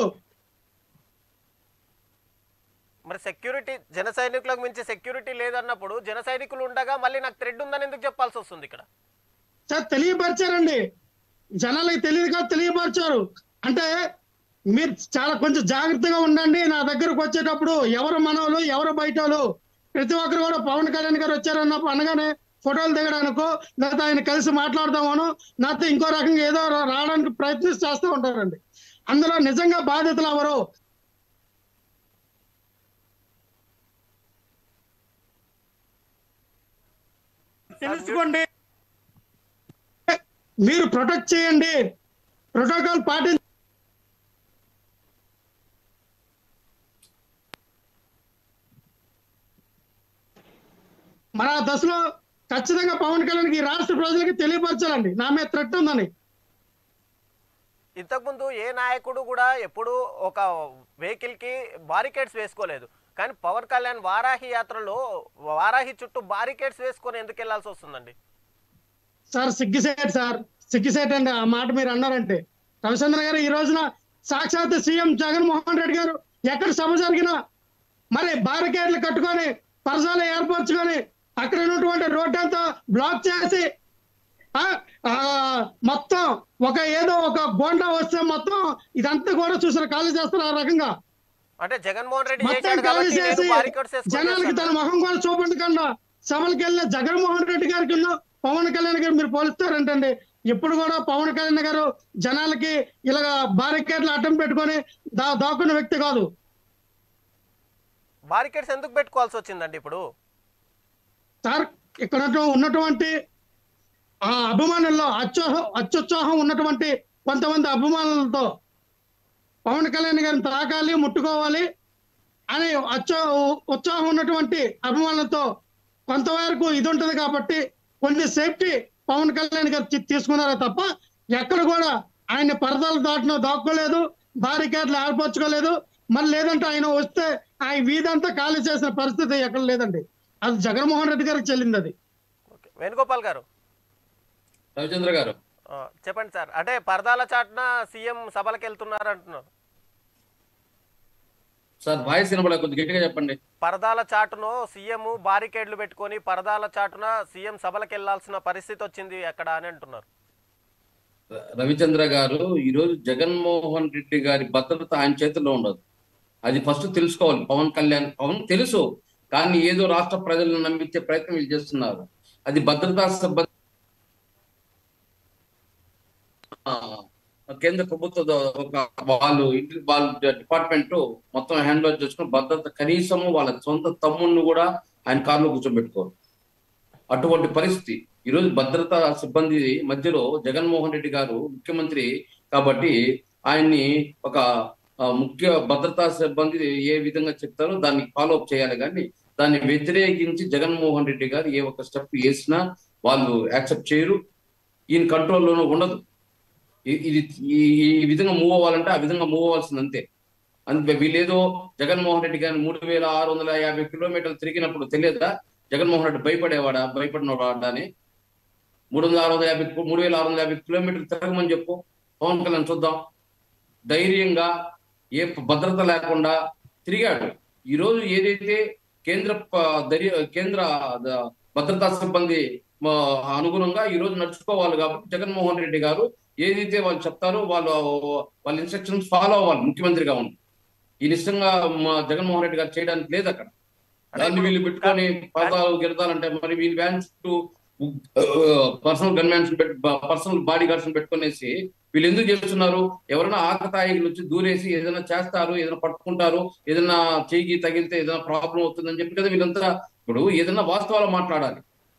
[SPEAKER 1] మరి సెక్యూరిటీ జన సైనికులకు మించి సెక్యూరిటీ లేదన్నప్పుడు జన సైనికులు ఉండగా మళ్ళీ నాకు థ్రెడ్ ఉందని ఎందుకు చెప్పాల్సి వస్తుంది ఇక్కడ
[SPEAKER 3] సార్ తెలియపరిచారండి జనాలకి తెలియదు కాదు తెలియపరిచారు అంటే మీరు చాలా కొంచెం జాగ్రత్తగా ఉండండి నా దగ్గరకు వచ్చేటప్పుడు ఎవరు మనోళ్ళు ఎవరు బయటోళ్ళు ప్రతి ఒక్కరు కూడా పవన్ కళ్యాణ్ గారు వచ్చారన్నప్పుడు అనగానే ఫోటోలు దిగడానికో లేకపోతే ఆయన కలిసి మాట్లాడదామనో నాతో ఇంకో రకంగా ఏదో రా- రావడానికి ప్రయత్నం చేస్తూ ఉంటారండి అందులో నిజంగా బాధితులు ఎవరు తెలుసుకోండి మీరు ప్రొటెక్ట్ చేయండి ప్రోటోకాల్ పాటించ మన దశలో ఖచ్చితంగా పవన్ కళ్యాణ్ ఈ రాష్ట్ర ప్రజలకి తెలియపరచాలండి నా మీద థ్రెట్ ఉందని
[SPEAKER 1] ఇంతకుముందు ఏ నాయకుడు కూడా ఎప్పుడు ఒక వెహికల్ కి బారికేడ్స్ వేసుకోలేదు కానీ పవన్ కళ్యాణ్ వారాహి యాత్రలో వారాహి చుట్టూ బారికేడ్స్ వేసుకొని ఎందుకు వెళ్లాల్సి వస్తుందండి
[SPEAKER 3] సార్ సిగ్గుసేట్ సార్ సిగ్గుసేట్ అండి ఆ మాట మీరు అన్నారంటే రవిచంద్ర గారు ఈ రోజున సాక్షాత్ సీఎం జగన్మోహన్ రెడ్డి గారు ఎక్కడ సభ జరిగినా మరి బారికేడ్లు కట్టుకొని పరసాలు ఏర్పరచుకొని అక్కడ ఉన్నటువంటి రోడ్డు అంతా బ్లాక్ చేసి ఆ, ఆ, మొత్తం ఒక ఏదో ఒక గోండా వస్తే మొత్తం ఇదంతా కూడా చూసారు ఖాళీ చేస్తారు ఆ రకంగా
[SPEAKER 1] అంటే జగన్మోహన్ రెడ్డి
[SPEAKER 3] మొత్తం
[SPEAKER 1] చేశాడు
[SPEAKER 3] ఖాళీ
[SPEAKER 1] కాబట్టి
[SPEAKER 3] చేసి
[SPEAKER 1] నేను బారికేడ్స్
[SPEAKER 3] జనాలకి తన ముఖం కూడా చూపడకుండా సభలకు వెళ్ళిన జగన్మోహన్ రెడ్డి గారికి ఉన్న పవన్ కళ్యాణ్ గారు మీరు పోలుస్తారంటండి ఇప్పుడు కూడా పవన్ కళ్యాణ్ గారు జనాలకి ఇలా బారికేడ్లు అడ్డం పెట్టుకొని దా దాక్కున్న వ్యక్తి కాదు
[SPEAKER 1] బారికేడ్స్ ఎందుకు పెట్టుకోవాల్సి వచ్చిందండి ఇప్పుడు
[SPEAKER 3] సార్ ఇక్కడ ఉన్నటువంటి ఆ అభిమానుల్లో అత్యోహం అత్యుత్సాహం ఉన్నటువంటి కొంతమంది అభిమానులతో పవన్ కళ్యాణ్ గారిని తాకాలి ముట్టుకోవాలి అని అత్యో ఉత్సాహం ఉన్నటువంటి అభిమానులతో కొంతవరకు ఇది ఉంటుంది కాబట్టి కొన్ని సేఫ్టీ పవన్ కళ్యాణ్ గారు తీ- తీసుకున్నారే తప్ప ఎక్కడ కూడా ఆయన పరదాలు దాటిన దాక్కోలేదు బారికేడ్లు ఏర్పరచుకోలేదు మరి లేదంటే ఆయన వస్తే ఆయన వీధంతా ఖాళీ చేసిన పరిస్థితి ఎక్కడ లేదండి అది జగన్మోహన్ రెడ్డి గారికి చెల్లింది అది
[SPEAKER 1] ఓకే వేణుగోపాల్ గారు
[SPEAKER 2] రవిచంద్ర గారు
[SPEAKER 1] ఆ, చెప్పండి సార్ అంటే పరదాల చాటున సీఎం సభలకు వెళ్తున్నారు అంటున్నారు
[SPEAKER 2] సార్ వాయిస్ వినబడ కొద్ది గట్టిగా చెప్పండి
[SPEAKER 1] పరదాల చాటును సీఎం బారికేడ్లు పెట్టుకొని పరదాల చాటున సీఎం సభలకు వెళ్లాల్సిన పరిస్థితి వచ్చింది అక్కడ అని అంటున్నారు
[SPEAKER 2] ర- రవిచంద్ర గారు ఈరోజు జగన్మోహన్ రెడ్డి గారి భద్రత ఆయన చేతుల్లో ఉండదు అది ఫస్ట్ తెలుసుకోవాలి పవన్ కళ్యాణ్ పవన్ తెలుసు కానీ ఏదో రాష్ట్ర ప్రజలను నమ్మించే ప్రయత్నం వీళ్ళు చేస్తున్నారు అది భద్రతా సిబ్బంది ఆ, కేంద్ర ప్రభుత్వ ద- ఒక వాళ్ళు ఇంటి వాళ్ళ డిపార్ట్మెంట్ మొత్తం హ్యాండ్ ఓవర్ చేసుకుని భద్రత కనీసము వాళ్ళ సొంత తమ్ముడిని కూడా ఆయన కారులో కూర్చోబెట్టుకోరు అటువంటి పరిస్థితి ఈరోజు భద్రతా సిబ్బంది మధ్యలో జగన్మోహన్ రెడ్డి గారు ముఖ్యమంత్రి కాబట్టి ఆయన్ని ఒక ఆ, ముఖ్య భద్రతా సిబ్బంది ఏ విధంగా చెప్తారో దాన్ని ఫాలో అప్ చేయాలి కానీ దాన్ని వ్యతిరేకించి జగన్మోహన్ రెడ్డి గారు ఏ ఒక్క స్టెప్ వేసినా వాళ్ళు యాక్సెప్ట్ చేయరు ఈయన కంట్రోల్లోనూ ఉండదు ఇ- ఇది ఈ- ఈ విధంగా మూవ్ అవ్వాలంటే ఆ విధంగా మూవ్ అవ్వాల్సింది అంతే అంతే వీళ్ళేదో జగన్మోహన్ రెడ్డి గారిని మూడు వేల ఆరు వందల యాభై కిలోమీటర్లు తిరిగినప్పుడు తెలియదా జగన్మోహన్ రెడ్డి భయపడేవాడా భయపడినవాడా అని మూడు వందల ఆరు వందల యాభై మూడు వేల ఆరు వందల యాభై కిలోమీటర్లు తిరగమని చెప్పు పవన్ కళ్యాణ్ చూద్దాం ధైర్యంగా ఏ భద్రత లేకుండా తిరిగాడు ఈ రోజు ఏదైతే కేంద్ర ప- దర్య కేంద్ర ద- భద్రతా సిబ్బంది మ- అనుగుణంగా ఈ రోజు నడుచుకోవాలి కాబట్టి జగన్మోహన్ రెడ్డి గారు ఏదైతే వాళ్ళు చెప్తారో వాళ్ళు వాళ్ళ ఇన్స్ట్రక్షన్స్ ఫాలో అవ్వాలి ముఖ్యమంత్రిగా ఉండి ఈ నిజంగా మా జగన్మోహన్ రెడ్డి గారు చేయడానికి లేదు అక్కడ దాన్ని వీళ్ళు పెట్టుకొని పదాలు గిరదాలంటే మరి వీళ్ళు వ్యాన్స్ చుట్టూ personal gunmen personal bodyguards పెట్టుకునేసి వీళ్ళు ఎందుకు చేస్తున్నారు ఎవరైనా ఆకతాయిలు వచ్చి దూరేసి ఏదైనా చేస్తారు ఏదైనా పట్టుకుంటారు ఏదైనా చేయికి తగిలితే ఏదైనా ప్రాబ్లం అవుతుందని చెప్పి కదా వీళ్ళంతా ఇప్పుడు ఏదైనా వాస్తవాలు మాట్లాడాలి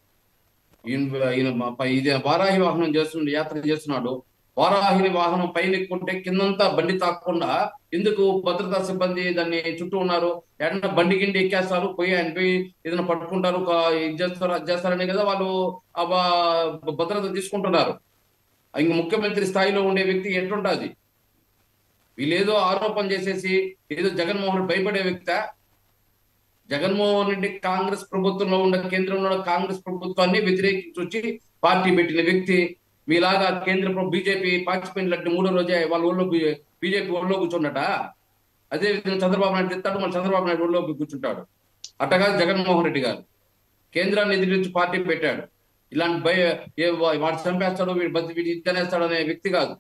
[SPEAKER 2] ఈయన ఈయన మా- పై- ఇది వారాహి వాహనం చేస్తుండే యాత్ర చేస్తున్నాడు వారాహిని వాహనం పైన ఎక్కుంటే కిందంతా బండి తాకకుండా ఎందుకు భద్రతా సిబ్బంది దాన్ని చుట్టూ ఉన్నారు ఎక్కడ బండి గిండి ఎక్కేస్తారు పోయి ఆయన పోయి ఏదైనా పట్టుకుంటారు ఒక ఇది చేస్తారు అది చేస్తారని కదా వాళ్ళు ఆ బ- భద్రత తీసుకుంటున్నారు ఇంక ముఖ్యమంత్రి స్థాయిలో ఉండే వ్యక్తి ఎట్లుంటుంది వీళ్ళు ఏదో ఆరోపణ చేసేసి ఏదో జగన్మోహన్ రెడ్డి భయపడే వ్యక్తి జగన్మోహన్ రెడ్డి కాంగ్రెస్ ప్రభుత్వంలో ఉన్న కేంద్రంలో ఉన్న కాంగ్రెస్ ప్రభుత్వాన్ని వ్యతిరేకించి వచ్చి పార్టీ పెట్టిన వ్యక్తి మీలాగా కేంద్ర బీజేపీ పార్టిసిపెంట్ లడ్డు మూడో రోజే వాళ్ళ ఊళ్ళో బీజేపీ ఊళ్ళో కూర్చున్నట అదే విధంగా చంద్రబాబు నాయుడు తెస్తాడు మళ్ళీ చంద్రబాబు నాయుడు ఊళ్ళో కూర్చుంటాడు అట్టగా జగన్మోహన్ రెడ్డి గారు కేంద్రాన్ని ఎదిరించి పార్టీ పెట్టాడు ఇలాంటి భయ ఏ వా- వాడు చంపేస్తాడు వీడు బతి వీడు ఇద్దనేస్తాడు అనే వ్యక్తి కాదు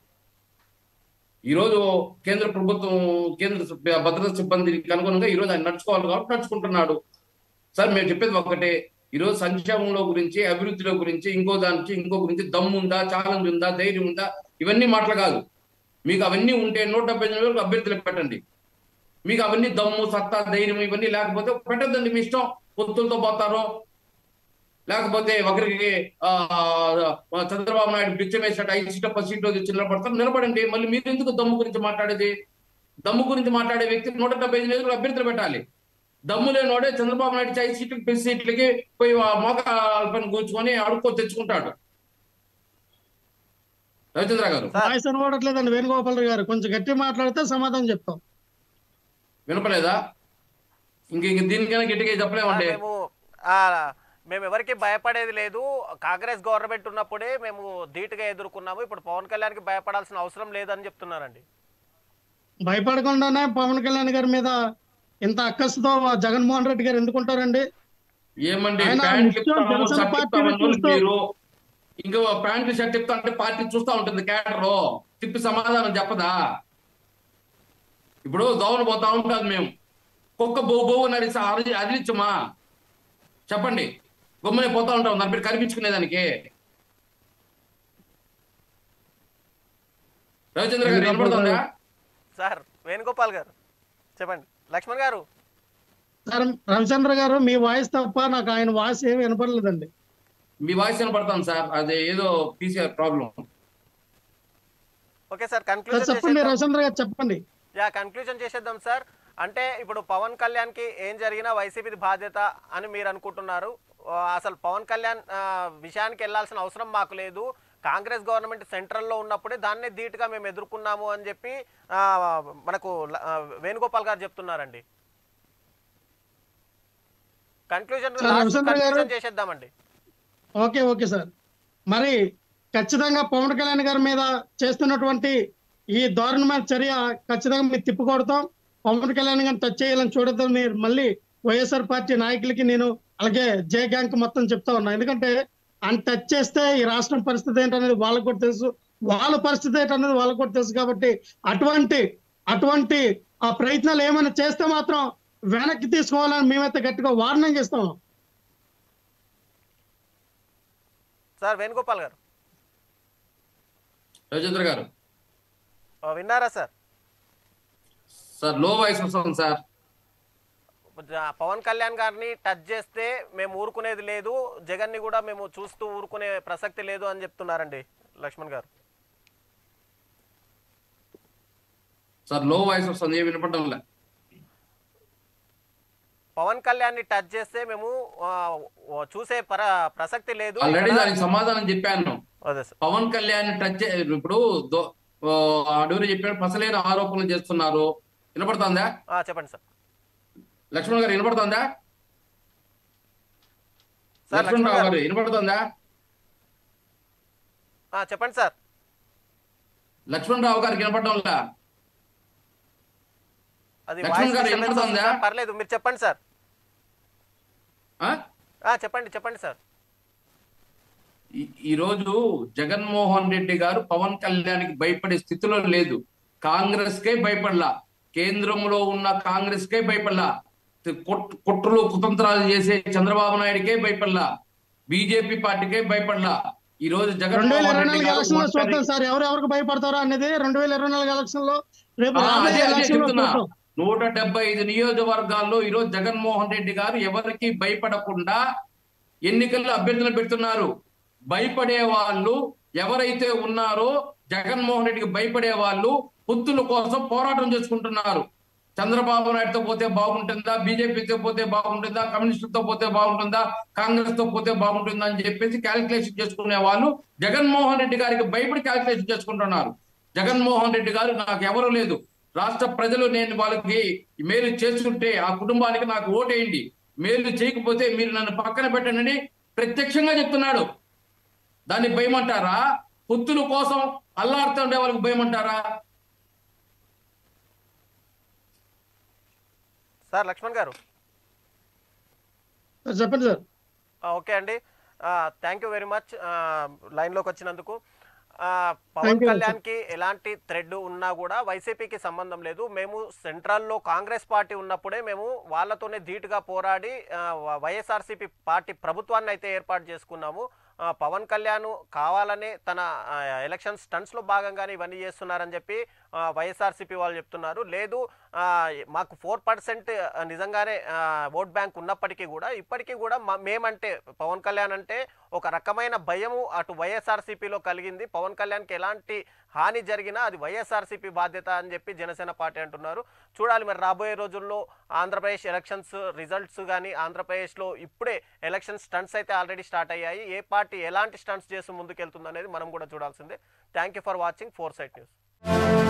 [SPEAKER 2] ఈ రోజు కేంద్ర ప్రభుత్వం కేంద్ర సిబ్- భద్రతా సిబ్బందికి అనుగుణంగా ఈ రోజు ఆయన నడుచుకోవాలి కాబట్టి నడుచుకుంటున్నాడు సార్ మేము చెప్పేది ఒకటే ఈ రోజు సంక్షేమంలో గురించి అభివృద్ధిలో గురించి ఇంకో దానికి ఇంకో గురించి దమ్ము ఉందా ఛాలెంజ్ ఉందా ధైర్యం ఉందా ఇవన్నీ మాటలు కాదు మీకు అవన్నీ ఉంటే నూట డెబ్బై ఎనిమిది వరకు అభ్యర్థులు పెట్టండి మీకు అవన్నీ దమ్ము సత్తా ధైర్యం ఇవన్నీ లేకపోతే పెట్టద్దండి మీ ఇష్టం పొత్తులతో పోతారు లేకపోతే ఒకరికి ఆ, ఆ, చంద్రబాబు నాయుడు బిచ్చం వేసినట్టు ఐదు సీట్ల పది సీట్లు తెచ్చి నిలబడతారు నిలబడండి మళ్ళీ మీరు ఎందుకు దమ్ము గురించి మాట్లాడేది దమ్ము గురించి మాట్లాడే వ్యక్తి నూట డెబ్బై ఐదు నియోజకవర్గ అభ్యర్థులు పెట్టాలి దమ్ము లేనోడే చంద్రబాబు నాయుడు ఐదు సీట్లకి పది సీట్లకి పోయి ఆ మోకాల పైన కూర్చుకొని అడుక్కో తెచ్చుకుంటాడు రవిచంద్ర గారు
[SPEAKER 1] సార్.
[SPEAKER 3] వాయిస్ అనబడట్లేదండి వేణుగోపాల్ గారు కొంచెం గట్టి మాట్లాడితే సమాధానం చెప్తాం
[SPEAKER 2] వినపలేదా ఇంక ఇంక దీనికైనా గట్టిగా చెప్పలేమండి
[SPEAKER 1] మేము ఆ, మేము ఎవరికి భయపడేది లేదు కాంగ్రెస్ గవర్నమెంట్ ఉన్నప్పుడే మేము ధీటుగా ఎదుర్కొన్నాము ఇప్పుడు పవన్ కళ్యాణ్కి భయపడాల్సిన అవసరం లేదని చెప్తున్నారండి
[SPEAKER 3] భయపడకుండానే పవన్ కళ్యాణ్ గారి మీద ఇంత అక్కసుతో జగన్మోహన్ రెడ్డి గారు ఎందుకుంటారండి
[SPEAKER 2] ఏమండి
[SPEAKER 3] ఆయన
[SPEAKER 2] ప్యాంట్లు
[SPEAKER 3] నిత్యం
[SPEAKER 2] ఇస్తాము,
[SPEAKER 3] జనసేన
[SPEAKER 2] షర్ట్
[SPEAKER 3] పార్టీని
[SPEAKER 2] ఇస్తామని
[SPEAKER 3] చూస్తూ-
[SPEAKER 2] మీరు ఇంకా ప్యాంట్లు షర్ట్ ఇస్తా అంటే పార్టీ చూస్తా ఉంటుంది క్యాడర్ తిప్పి సమాధానం చెప్పదా ఇప్పుడు దోవలు పోతా ఉంటుంది మేము కుక్క బో బో నడిచి అరి అదిలిచ్చమా చెప్పండి గమ్మునే పోతా ఉంటాం దాని పేరు కనిపించుకునేదానికి రవిచంద్ర గారు వినపడుతుందా
[SPEAKER 1] సార్ వేణుగోపాల్ గారు చెప్పండి లక్ష్మణ్ గారు
[SPEAKER 3] సార్ రవిచంద్ర గారు మీ వాయిస్ తప్ప నాకు ఆయన వాయిస్ ఏమి వినపడలేదండి
[SPEAKER 2] మీ వాయిస్ వినపడతాను సార్ అది ఏదో PCR problem
[SPEAKER 1] okay sir
[SPEAKER 3] sir
[SPEAKER 1] conclusion
[SPEAKER 3] చెప్పండి
[SPEAKER 1] చేసేద్దాం
[SPEAKER 3] రవిచంద్ర గారు చెప్పండి
[SPEAKER 1] యా కన్క్లూజన్ చేసేద్దాం సార్ అంటే ఇప్పుడు పవన్ కళ్యాణ్కి ఏం జరిగినా వైసీపీది బాధ్యత అని మీరు అనుకుంటున్నారు ఆ, అసలు పవన్ కళ్యాణ్ ఆ, విషయానికి వెళ్ళాల్సిన అవసరం మాకు లేదు కాంగ్రెస్ గవర్నమెంట్ సెంట్రల్లో ఉన్నప్పుడే దాన్నే ధీటుగా మేము ఎదుర్కొన్నాము అని చెప్పి ఆ, మనకు ల- ఆ, వేణుగోపాల్ గారు చెప్తున్నారండి కన్క్లూజన్
[SPEAKER 3] సార్, రవిచంద్ర గారు-
[SPEAKER 1] కన్క్లూజన్ చేసేద్దామండి
[SPEAKER 3] ఓకే ఓకే సార్ మరి ఖచ్చితంగా పవన్ కళ్యాణ్ గారి మీద చేస్తున్నటువంటి ఈ దారుణమైన చర్య ఖచ్చితంగా మీరు తిప్పుకొడతాం పవన్ కళ్యాణ్ గారిని టచ్ చేయాలని చూడద్దాం మీరు మళ్ళీ వైఎస్ఆర్ పార్టీ నాయకులకి నేను అలాగే జే గ్యాంగ్ మొత్తం చెప్తా ఉన్నా ఎందుకంటే ఆయన టచ్ చేస్తే ఈ రాష్ట్రం పరిస్థితి ఏంటనేది వాళ్ళకు కూడా తెలుసు వాళ్ళ పరిస్థితి ఏంటనేది వాళ్ళకు కూడా తెలుసు కాబట్టి అటువంటి అటువంటి ఆ ప్రయత్నాలు ఏమైనా చేస్తే మాత్రం వెనక్కి తీసుకోవాలని మేమైతే గట్టిగా వార్నింగ్ ఇస్తాం
[SPEAKER 1] సార్ వేణుగోపాల్ గారు
[SPEAKER 2] రవిచంద్ర గారు
[SPEAKER 1] ఆ, విన్నారా సార్
[SPEAKER 2] సార్ లో వాయిస్ వస్తుంది సార్
[SPEAKER 1] జ- పవన్ కళ్యాణ్ గారిని టచ్ చేస్తే మేము ఊరుకునేది లేదు జగన్ని కూడా మేము చూస్తూ ఊరుకునే ప్రసక్తి లేదు అని చెప్తున్నారండి లక్ష్మణ్ గారు
[SPEAKER 2] సార్ లో వాయిస్ వస్తుంది ఏమి వినపడడం లే
[SPEAKER 1] పవన్ కళ్యాణ్ ని టచ్ చేస్తే మేము ఆ, ఓ- చూసే పర ప్రసక్తి లేదు
[SPEAKER 2] ఆల్రెడీ
[SPEAKER 1] ఇక్కడ-
[SPEAKER 2] దానికి సమాధానం చెప్పాను
[SPEAKER 1] అదే సార్
[SPEAKER 2] పవన్ కళ్యాణ్ టచ్ చే- ఇప్పుడు దో- ఓ, అడూరి చెప్పాడు పసలేని ఆరోపణలు చేస్తున్నారు వినపడుతుందా
[SPEAKER 1] ఆ, చెప్పండి సార్
[SPEAKER 2] లక్ష్మణ్ గారు వినపడుతుందా
[SPEAKER 1] సార్
[SPEAKER 2] లక్ష్మణ్
[SPEAKER 1] లక్ష్మణ్
[SPEAKER 2] రావు
[SPEAKER 1] గారు
[SPEAKER 2] గారు వినపడుతుందా
[SPEAKER 1] ఆ, చెప్పండి సార్
[SPEAKER 2] లక్ష్మణ్ రావు గారికి వినపడడం లే
[SPEAKER 1] అది
[SPEAKER 2] లక్ష్మణ్
[SPEAKER 1] వాయిస్
[SPEAKER 2] గారు
[SPEAKER 1] డిస్టర్బెన్స్
[SPEAKER 2] వినపడుతుందా?
[SPEAKER 1] వస్తుందా? పర్లేదు మీరు చెప్పండి సార్
[SPEAKER 2] ఆ?
[SPEAKER 1] ఆ, చెప్పండి చెప్పండి సార్
[SPEAKER 2] ఈ- ఈ రోజు జగన్మోహన్ రెడ్డి గారు పవన్ కళ్యాణ్కి భయపడే స్థితిలో లేదు కాంగ్రెస్ కే భయపడలా కేంద్రంలో ఉన్న కాంగ్రెస్ కే భయపడలా కుట్- కుట్రలు కుతంత్రాలు చేసే చంద్రబాబు నాయుడికే భయపడలా బీజేపీ పార్టీకే భయపడలా ఈ రోజు
[SPEAKER 3] రెండు వేల
[SPEAKER 2] జగన్మోహన్
[SPEAKER 3] ఇరవై
[SPEAKER 2] రెడ్డి
[SPEAKER 3] నాలుగు
[SPEAKER 2] గారు
[SPEAKER 3] ఎలక్షన్ లో
[SPEAKER 2] ఒంటరి-
[SPEAKER 3] చూద్దాం సార్ ఎవరు ఎవరికి భయపడతారో అనేది రెండు వేల ఇరవై నాలుగు ఎలక్షన్ లో రేపు
[SPEAKER 2] ఆ,
[SPEAKER 3] రాబోయే
[SPEAKER 2] అదే అదే
[SPEAKER 3] ఎలక్షన్ లో
[SPEAKER 2] చెప్తున్నా
[SPEAKER 3] చూద్దాం.
[SPEAKER 2] నూట డెబ్బై ఐదు నియోజకవర్గాల్లో ఈరోజు జగన్మోహన్ రెడ్డి గారు ఎవరికి భయపడకుండా ఎన్నికల్లో అభ్యర్థులు పెడుతున్నారు భయపడే వాళ్ళు ఎవరైతే ఉన్నారో జగన్మోహన్ రెడ్డికి భయపడే వాళ్ళు పొత్తుల కోసం పోరాటం చేసుకుంటున్నారు చంద్రబాబు నాయుడుతో పోతే బాగుంటుందా బీజేపీతో పోతే బాగుంటుందా కమ్యూనిస్టులతో పోతే బాగుంటుందా కాంగ్రెస్ తో పోతే బాగుంటుందా అని చెప్పేసి క్యాలిక్యులేషన్ చేసుకునే వాళ్ళు జగన్మోహన్ రెడ్డి గారికి భయపడి క్యాలిక్యులేషన్ చేసుకుంటున్నారు జగన్మోహన్ రెడ్డి గారు నాకు ఎవరు లేదు రాష్ట్ర ప్రజలు నేను వాళ్ళకి మేలు చేస్తుంటే ఆ కుటుంబానికి నాకు ఓటేయండి మేలు చేయకపోతే మీరు నన్ను పక్కన పెట్టండి ప్రత్యక్షంగా చెప్తున్నాడు దాన్ని భయమంటారా పొత్తుల కోసం అల్లాడుతుండే వాళ్ళకి భయమంటారా
[SPEAKER 1] సార్ లక్ష్మణ్ గారు
[SPEAKER 3] చెప్పండి సార్
[SPEAKER 1] ఆ, ఓకే అండి థ్యాంక్ యూ వెరీ మచ్ లైన్లోకి వచ్చినందుకు ఆ,
[SPEAKER 3] Thank
[SPEAKER 1] పవన్
[SPEAKER 3] you,
[SPEAKER 1] కళ్యాణ్కి ఎలాంటి థ్రెడ్ ఉన్నా కూడా వైసీపీకి సంబంధం లేదు మేము సెంట్రల్లో కాంగ్రెస్ పార్టీ ఉన్నప్పుడే మేము వాళ్ళతోనే ధీటుగా పోరాడి ఆ, వ- వైఎస్ఆర్సీపీ పార్టీ ప్రభుత్వాన్ని అయితే ఏర్పాటు చేసుకున్నాము ఆ, పవన్ కళ్యాణ్ కావాలనే తన ఆ, ఎలక్షన్ స్టంట్స్లో భాగంగానే ఇవన్నీ చేస్తున్నారని చెప్పి ఆ, వైఎస్ఆర్సీపీ వాళ్ళు చెప్తున్నారు లేదు ఆ, మాకు ఫోర్ పర్సెంట్ నిజంగానే ఆ, ఓట్ బ్యాంక్ ఉన్నప్పటికీ కూడా ఇప్పటికీ కూడా మా- మేమంటే పవన్ కళ్యాణ్ అంటే ఒక రకమైన భయము అటు వైఎస్ఆర్సీపీలో కలిగింది పవన్ కళ్యాణ్కి ఎలాంటి హాని జరిగినా అది వైఎస్ఆర్సీపీ బాధ్యత అని చెప్పి జనసేన పార్టీ అంటున్నారు చూడాలి మరి రాబోయే రోజుల్లో ఆంధ్రప్రదేశ్ ఎలక్షన్స్ రిజల్ట్స్ కానీ ఆంధ్రప్రదేశ్లో ఇప్పుడే ఎలక్షన్ స్టంట్స్ అయితే ఆల్రెడీ స్టార్ట్ అయ్యాయి ఏ పార్టీ ఎలాంటి స్టంట్స్ చేసి ముందుకెళ్తుంది అనేది మనం కూడా చూడాల్సిందే thank you for watching foresight news